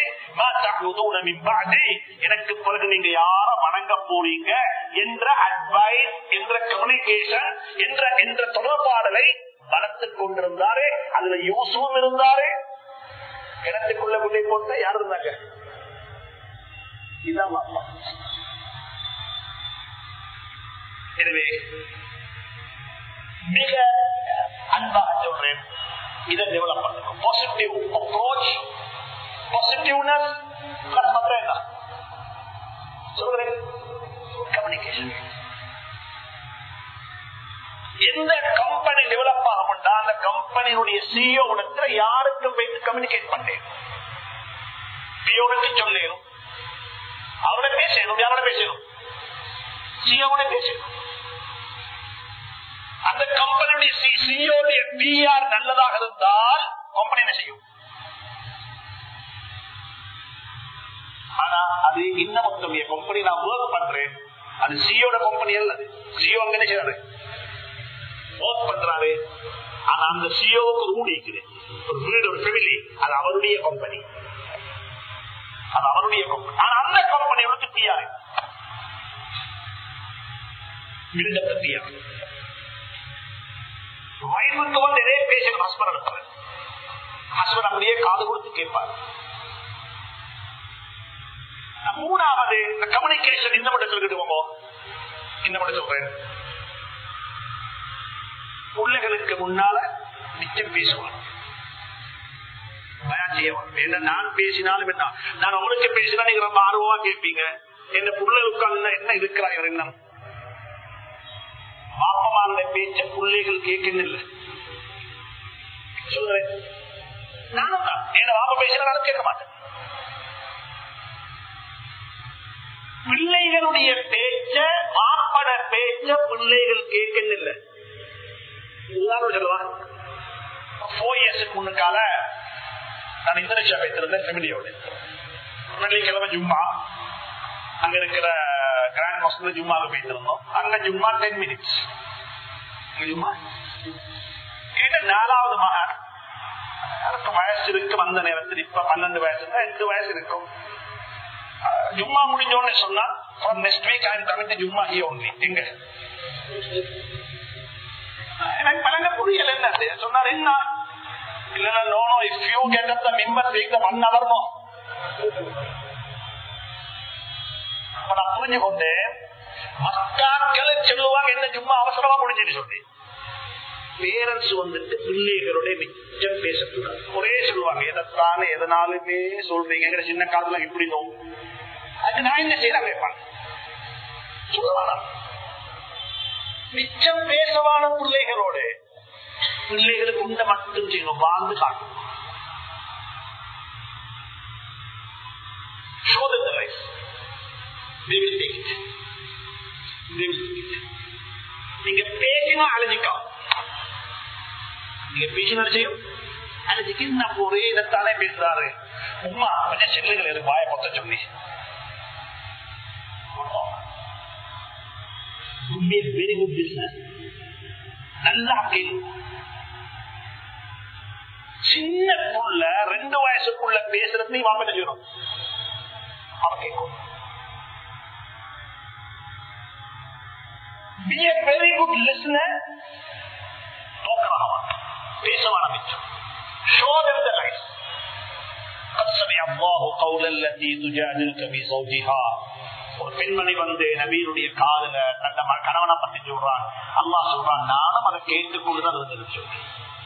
எனக்கு பிறகு நீங்க யார வணங்க போறீங்க என்ற அட்வைஸ் என்ற கம்யூனிகேஷன் என்ற என்ற தொடர்பாடலை வளர்த்துக் கொண்டிருந்தாரு அதுல யூசுவும் இருந்தாரு கிணத்துக்குள்ள கொண்டே போட்ட யார் இருந்தாங்க எனவே மிக அன்பாக சொல்றேன் இதை டெவலப் பண்ணுங்க பாசிட்டிவ் அப்ரோச் பாசிட்டிவ்னஸ் பிளஸ் மற்ற என்ன சொல்றேன் கம்யூனிகேஷன் எந்த கம்பெனி டெவலப் ஆகும்டா அந்த கம்பெனியுடைய சிஓ இடத்துல யாருக்கும் போயிட்டு கம்யூனிகேட் பண்ணேன் சிஓனுக்கு சொல்லேனும் அவரை பேசணும் யாரோட பேசணும் சிஓட பேசணும் அந்த கம்பெனியுடைய சிஇஓடைய பிஆர் நல்லதாக இருந்தால் கம்பெனி என்ன செய்யும் ஆனா அது இன்னொருத்தருடைய கம்பெனி நான் ஒர்க் பண்றேன் அது சிஓட கம்பெனி அல்ல சிஓ அங்க என்ன செய்யறாரு ஒர்க் பண்றாரு ஆனா அந்த சிஓவுக்கு ஒரு ஊடி இருக்குது ஒரு வீடு ஒரு ஃபெமிலி அது அவருடைய கம்பெனி அது அவருடைய கம்பெனி ஆனா அந்த கம்பெனியோட பிஆர் பில்டப் பிஆர் வயதுக்கு வந்து இதே பேசணும் ஹஸ்பண்ட் அனுப்புறேன் ஹஸ்பண்ட் அப்படியே காது கொடுத்து கேட்பார் மூணாவது இந்த கம்யூனிகேஷன் இந்த மட்டும் சொல்லிடுவோமோ இந்த மட்டும் சொல்றேன் பிள்ளைகளுக்கு முன்னால நிச்சயம் பேசுவான் பயம் செய்யவான் என்ன நான் பேசினாலும் என்ன நான் உங்களுக்கு பேசினா நீங்க ரொம்ப ஆர்வமா கேட்பீங்க என்ன பிள்ளைகளுக்கு என்ன இருக்கிறா இவர் என்ன பாப்பமான பேச்ச பிள்ளைகள் கேட்கணும் இல்லை சொல்றேன் நானும் தான் என்ன வாப்ப பேசினா நானும் கேட்க மாட்டேன் பிள்ளைகளுடைய பேச்ச மாப்பட பேச்ச பிள்ளைகள் கேட்கணும் இல்லை உதாரணம் சொல்லலாம் ஃபோர் இயர்ஸுக்கு முன்னுக்கால நான் இந்தோனேஷியா வைத்திருந்தேன் ஃபெமிலியோட வெள்ளிக்கிழமை ஜும்மா அங்க இருக்கிற கிராண்ட் மாஸ்டர்ல ஜும்மாவை போயிட்டிருந்தோம் அங்க ஜும்மா டென் மினிட்ஸ் ஜும்மா கேட்ட நாலாவது மகன் எனக்கு வயசு இருக்கு வந்த நேரத்தில் இப்ப பன்னெண்டு வயசு இருந்தா எட்டு வயசு இருக்கும் ஜும்மா முடிஞ்சோன்னு சொன்னா நெக்ஸ்ட் வீக் ஐ கமிட்டி ஜும்மா ஹி ஒன்லி எங்க எனக்கு பலங்க புரியல என்ன சொன்னார் என்ன இல்லன்னா no no if you get up the member take the one hour no நான் புரிஞ்சு கொண்டேன் மக்காக்களை சொல்லுவாங்க என்ன சும்மா அவசரமா முடிஞ்சுன்னு சொல்லி பேரண்ட்ஸ் வந்துட்டு பிள்ளைகளுடைய மிச்சம் பேசக்கூடாது ஒரே சொல்லுவாங்க எதைத்தானே எதனாலுமே சொல்றீங்க சின்ன காலத்துல இப்படி நோ அது நான் என்ன செய்யலாம் கேட்பாங்க சொல்லுவானா மிச்சம் பேசவான பிள்ளைகளோட பிள்ளைகளுக்கு உண்ட மட்டும் செய்யணும் வாழ்ந்து காட்டும் Show them the life. They will take it. They will take it. நீங்க பேசினா அழைச்சிக்கா நீங்க பேசினா செய்யும் அழைச்சிக்கு நான் ஒரே இதைத்தானே பேசுறாரு உமா கொஞ்சம் செல்லுகள் இருக்கு வாய பொத்த சொல்லி வெரி குட் பிசினஸ் நல்லா கேள்வி சின்ன புள்ள ரெண்டு வயசுக்குள்ள பேசுறது நீ வாங்க செய்யணும் அவன் கேட்கும் Be a very good listener. பேசவான மிச்சம் Show them the life. قد سمع الله قول التي تجادلك في زوجها ஒரு பெண்மணி வந்து நபீருடைய காதல தந்த கணவனை பத்தி சொல்றான் அல்லா சொல்றான் நானும் அதை கேட்டுக்கொண்டுதான் வந்து சொல்றேன்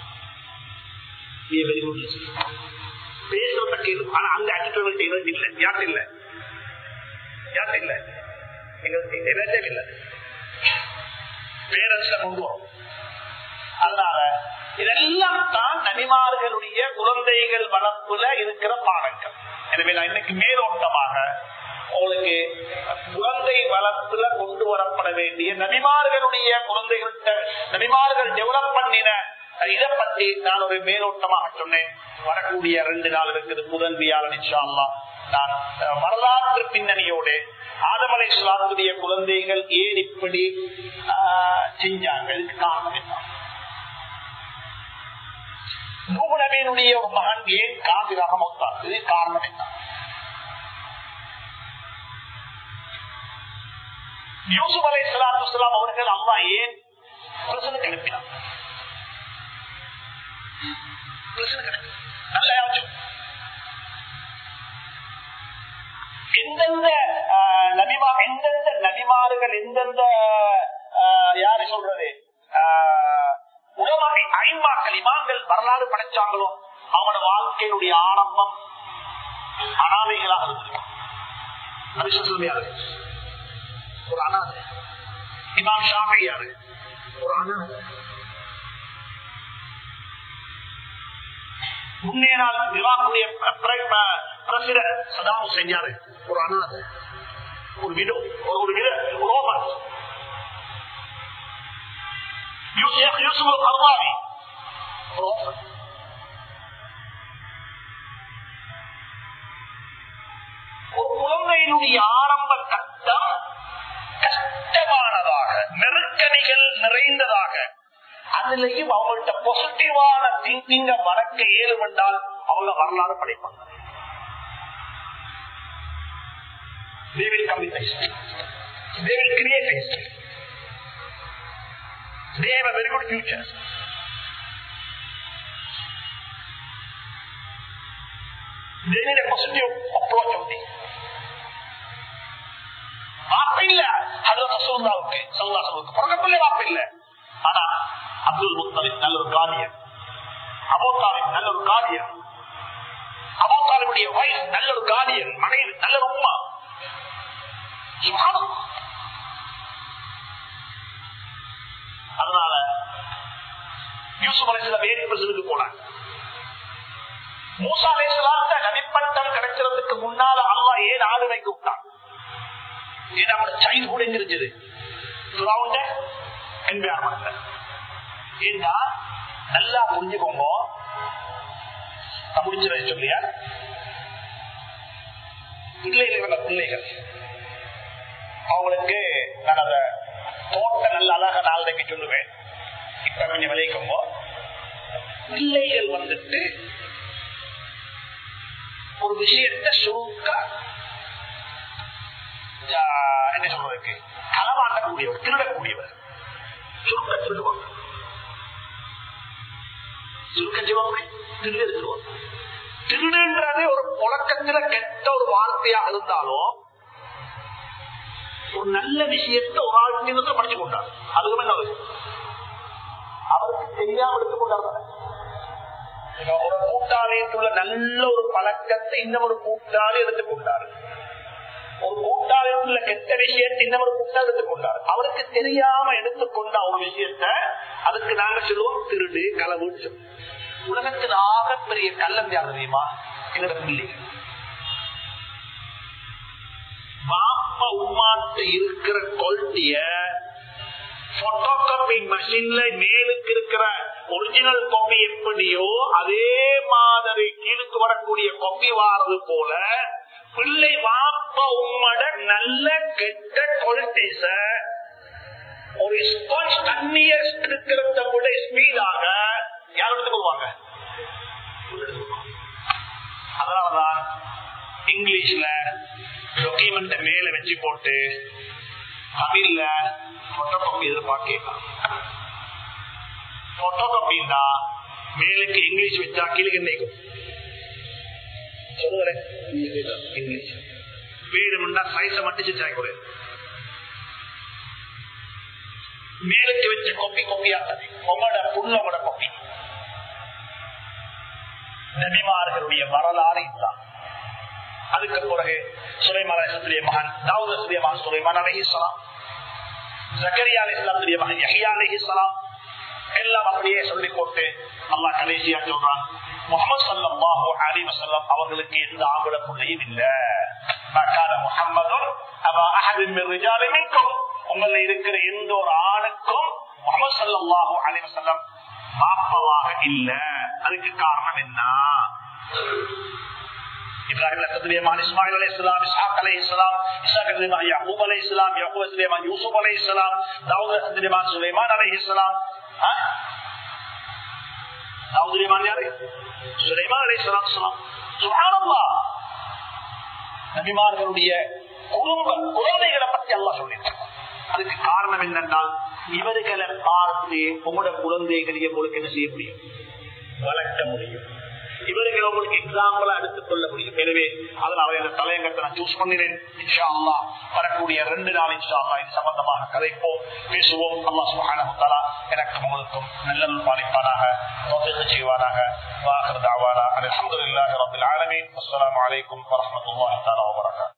பேசுறத கேளு ஆனா அந்த அட்டிடியூட் எங்களுக்கு இல்ல யார்கிட்ட இல்ல யார்கிட்ட இல்ல எங்களுக்கு எனர்ஜி இல்ல பேரண்ட்ஸ்ல கொண்டு வரும் அதனால இதெல்லாம் தான் நபிமார்களுடைய குழந்தைகள் வளர்ப்புல இருக்கிற பாடங்கள் எனவே நான் இன்னைக்கு மேலோட்டமாக உங்களுக்கு குழந்தை வளர்ப்புல கொண்டு வரப்பட வேண்டிய நபிமார்களுடைய குழந்தைகள்கிட்ட நபிமார்கள் டெவலப் பண்ணின இதை பத்தி நான் ஒரு மேலோட்டமாக சொன்னேன் வரக்கூடிய ரெண்டு நாள் இருக்குது புதன் வியாழன் இன்ஷால்லா நான் வரலாற்று பின்னணியோடு ஆதமலை சுலாத்துடைய குழந்தைகள் ஏன் இப்படி செஞ்சாங்க இதுக்கு காரணம் என்ன நூபனபியினுடைய ஒரு மகன் ஏன் காபிராக மௌத்தார் இது காரணம் என்ன யூசுப் அலை சலாத்து வலாம் அவர்கள் அம்மா ஏன் பிரசனுக்கு அனுப்பினார் நல்ல யோசிச்சு எந்தெந்த நபிமா எந்தெந்த நபிமாறுகள் எந்தெந்த யாரு சொல்றது உலமாக்கை ஐமாக்கள் இமாங்கள் வரலாறு படைச்சாங்களோ அவனோட வாழ்க்கையினுடைய ஆரம்பம் அனாதைகளாக இருந்திருக்கும் ஒரு அனாதை இமாம் ஷாஃபியாரு ஒரு அனாதை முன்னே நாள் இராக்குடைய பிரசிடன்ட் சதாம் செஞ்சாரு ஒரு அனாதை ஒரு விடோ ஒரு விட ரோமன் யூசுப் யூசுப் கர்வாவி ஒரு குழந்தையினுடைய ஆரம்ப கட்டம் கஷ்டமானதாக நெருக்கடிகள் நிறைந்ததாக அதுலயும் அவங்கள்ட்ட பாசிட்டிவான திங்கிங்க மறக்க இயலும் என்றால் அவங்க வரலாறு படைப்பாங்க They will come with history. They will create history. They have a very good future. They need a positive approach of this. வாப்பில்ல ஹதரத் ரசூலுல்லாஹ்வுக்கு ஸல்லல்லாஹு அலைஹி வஸல்லம் பிறக்கப்பிள்ளை வாப்பில்ல ஆனா அப்துல் முத்தலிப் நல்ல ஒரு காரியர் அபூ தாலிப் நல்ல ஒரு காரியர் அபூ தாலிபுடைய வைஃப் நல்ல ஒரு காரியர் மனைவி நல்ல ஒரு உம்மா சுப்ஹானல்லாஹ். அதனால யூசுப் அலைஹிஸ்ஸலாம் வேறு பிரசிலுக்கு போனாங்க மூசா அலைஹிஸ்ஸலாத்த நபிப்பட்டம் கிடைக்கிறதுக்கு முன்னால அல்லாஹ் ஏன் ஆடு வைக்க விட்டான் ஏன் அவனோட சைல்ட்ஹுட் எங்க இருந்தது சுறாவுண்ட என்விரான்மெண்ட்ல ஏன்னா நல்லா புரிஞ்சுக்கோங்க நான் முடிச்சிருவேன் சொல்லியா பிள்ளைகள் வந்த பிள்ளைகள் அவங்களுக்கு நான் அத தோட்ட நல்ல அழக நாளைக்கு சொல்லுவேன் இப்ப கொஞ்சம் விளைவிக்கோங்க பிள்ளைகள் வந்துட்டு ஒரு விஷயத்தை சுருக்க ஆஹ், என்ன சொல்றதுக்கு களவாண்டக்கூடியவர் திருடக்கூடியவர் சுருக்க திருடுவாங்க சுருக்க ஜீவமே திருடு எடுத்துருவாங்க திருடுன்றது ஒரு புழக்கத்துல கெட்ட ஒரு வார்த்தையாக இருந்தாலும் ஒரு நல்ல விஷயத்தை ஒரு ஆள் படிச்சு கொண்டார் அதுக்கு என்ன வருது? அவருக்கு தெரியாம எடுத்துக்கொண்டார் ஒரு கூட்டாளியத்துள்ள நல்ல ஒரு பழக்கத்தை இன்னும் ஒரு கூட்டாளி எடுத்துக்கொண்டார் ஒரு கூட்டாளியுள்ள கெட்ட விஷயத்தை இன்னும் ஒரு கூட்டாளி எடுத்துக்கொண்டார் அவருக்கு தெரியாம எடுத்துக்கொண்ட ஒரு விஷயத்த அதுக்கு நாங்க சொல்லுவோம் திருடு களவுன்னு சொல்லுவோம் உலகத்தில் ஆகப்பெரிய கள்ளம் யார் தெரியுமா என்னோட பிள்ளைகள் பாப்பா உமாட்டு இருக்கிற குவாலிட்டிய போட்டோகாப்பி மெஷின்ல மேலுக்கு இருக்கிற ஒரிஜினல் காப்பி எப்படியோ அதே மாதிரி கீழுக்கு வரக்கூடிய காப்பி வாரது போல பிள்ளை வாப்பா உம்மட நல்ல கெட்ட குவாலிட்டிஸ ஒரு ஸ்பாஞ்ச் தண்ணிய இருக்கிறத விட ஸ்பீடாக யார் எடுத்துக்கொள்வாங்க அதனாலதான் இங்கிலீஷ்ல டாக்குமெண்ட் மேல வச்சு போட்டு தமிழ்ல போட்டோ காப்பி எதிர்பார்க்கலாம் போட்டோ காப்பின்னா மேலுக்கு இங்கிலீஷ் வச்சா கீழே நினைக்கும் சொல்லுறேன் இங்கிலீஷ் வேணும்னா சைஸ மட்டும் சாய் கூட மேலுக்கு வச்ச கொப்பி கொப்பியா தவி உங்களோட புண்ணோட கொப்பி நபிமார்களுடைய வரலாறு இதுதான் அதுக்கு பிறகு சுலைமான் அலிஸ்லத்துடைய மகன் தாவூத் அலிஸ்லத்துடைய மகன் சுலைமான் அலிஹிஸ்லாம் ஜக்கரியா அலிஸ்லாத்துடைய மகன் யஹியா அலிஹிஸ்லாம் எல்லாம் அப்படியே சொல்லி போட்டு அல்லாஹ் கடைசியா சொல்றான் முகமது சல்லாஹு அலி வசல்லம் அவர்களுக்கு எந்த ஆம்பள பிள்ளையும் இல்ல முகமது உங்கள இருக்கிற எந்த ஒரு ஆணுக்கும் முகமது சல்லாஹு அலி வசல்லம் பாப்பாவாக இல்ல அதுக்கு காரணம் என்ன இப்ராஹிம் அலத்துலேமான் இஸ்மாயில் அலை இஸ்லாம் இசாக் அலை இஸ்லாம் இசாக் அலிமான் யாக்கூப் அலை இஸ்லாம் யாக்கூப் அலிஸ்லேமான் யூசுப் அலை இஸ்லாம் தாவூத் அலிஸ்லேமான் சுலைமான் அலை இஸ்லாம் தாவூத் அலிமான் யாரு சுலைமான் அலை இஸ்லாம் சுப்ஹானல்லாஹ் நபிமார்களுடைய குடும்ப குழந்தைகளை பத்தி எல்லாம் சொல்லியிருக்காங்க அதுக்கு காரணம் என்னென்றால் இவர்களை பார்த்து உங்களோட குழந்தைகளை உங்களுக்கு என்ன செய்ய முடியும் வளர்க்க முடியும் இவர்கள் உங்களுக்கு எக்ஸாம்பிளா எடுத்துக் கொள்ள முடியும் எனவே அதனால இந்த தலையங்கத்தை நான் சூஸ் பண்ணினேன் இன்ஷா அல்லா வரக்கூடிய ரெண்டு நாள் இன்ஷா அல்லா இது சம்பந்தமாக கதைப்போம் பேசுவோம் அல்லா சுகானா எனக்கும் உங்களுக்கும் நல்ல பாலிப்பானாக செய்வானாக வாகர் தாவானா அலமதுல்லாஹி ரபில் ஆலமீன் அஸ்ஸலாமு அலைக்கும் வரஹ்மத்துல்லாஹி தஆலா வபரகாத்துஹு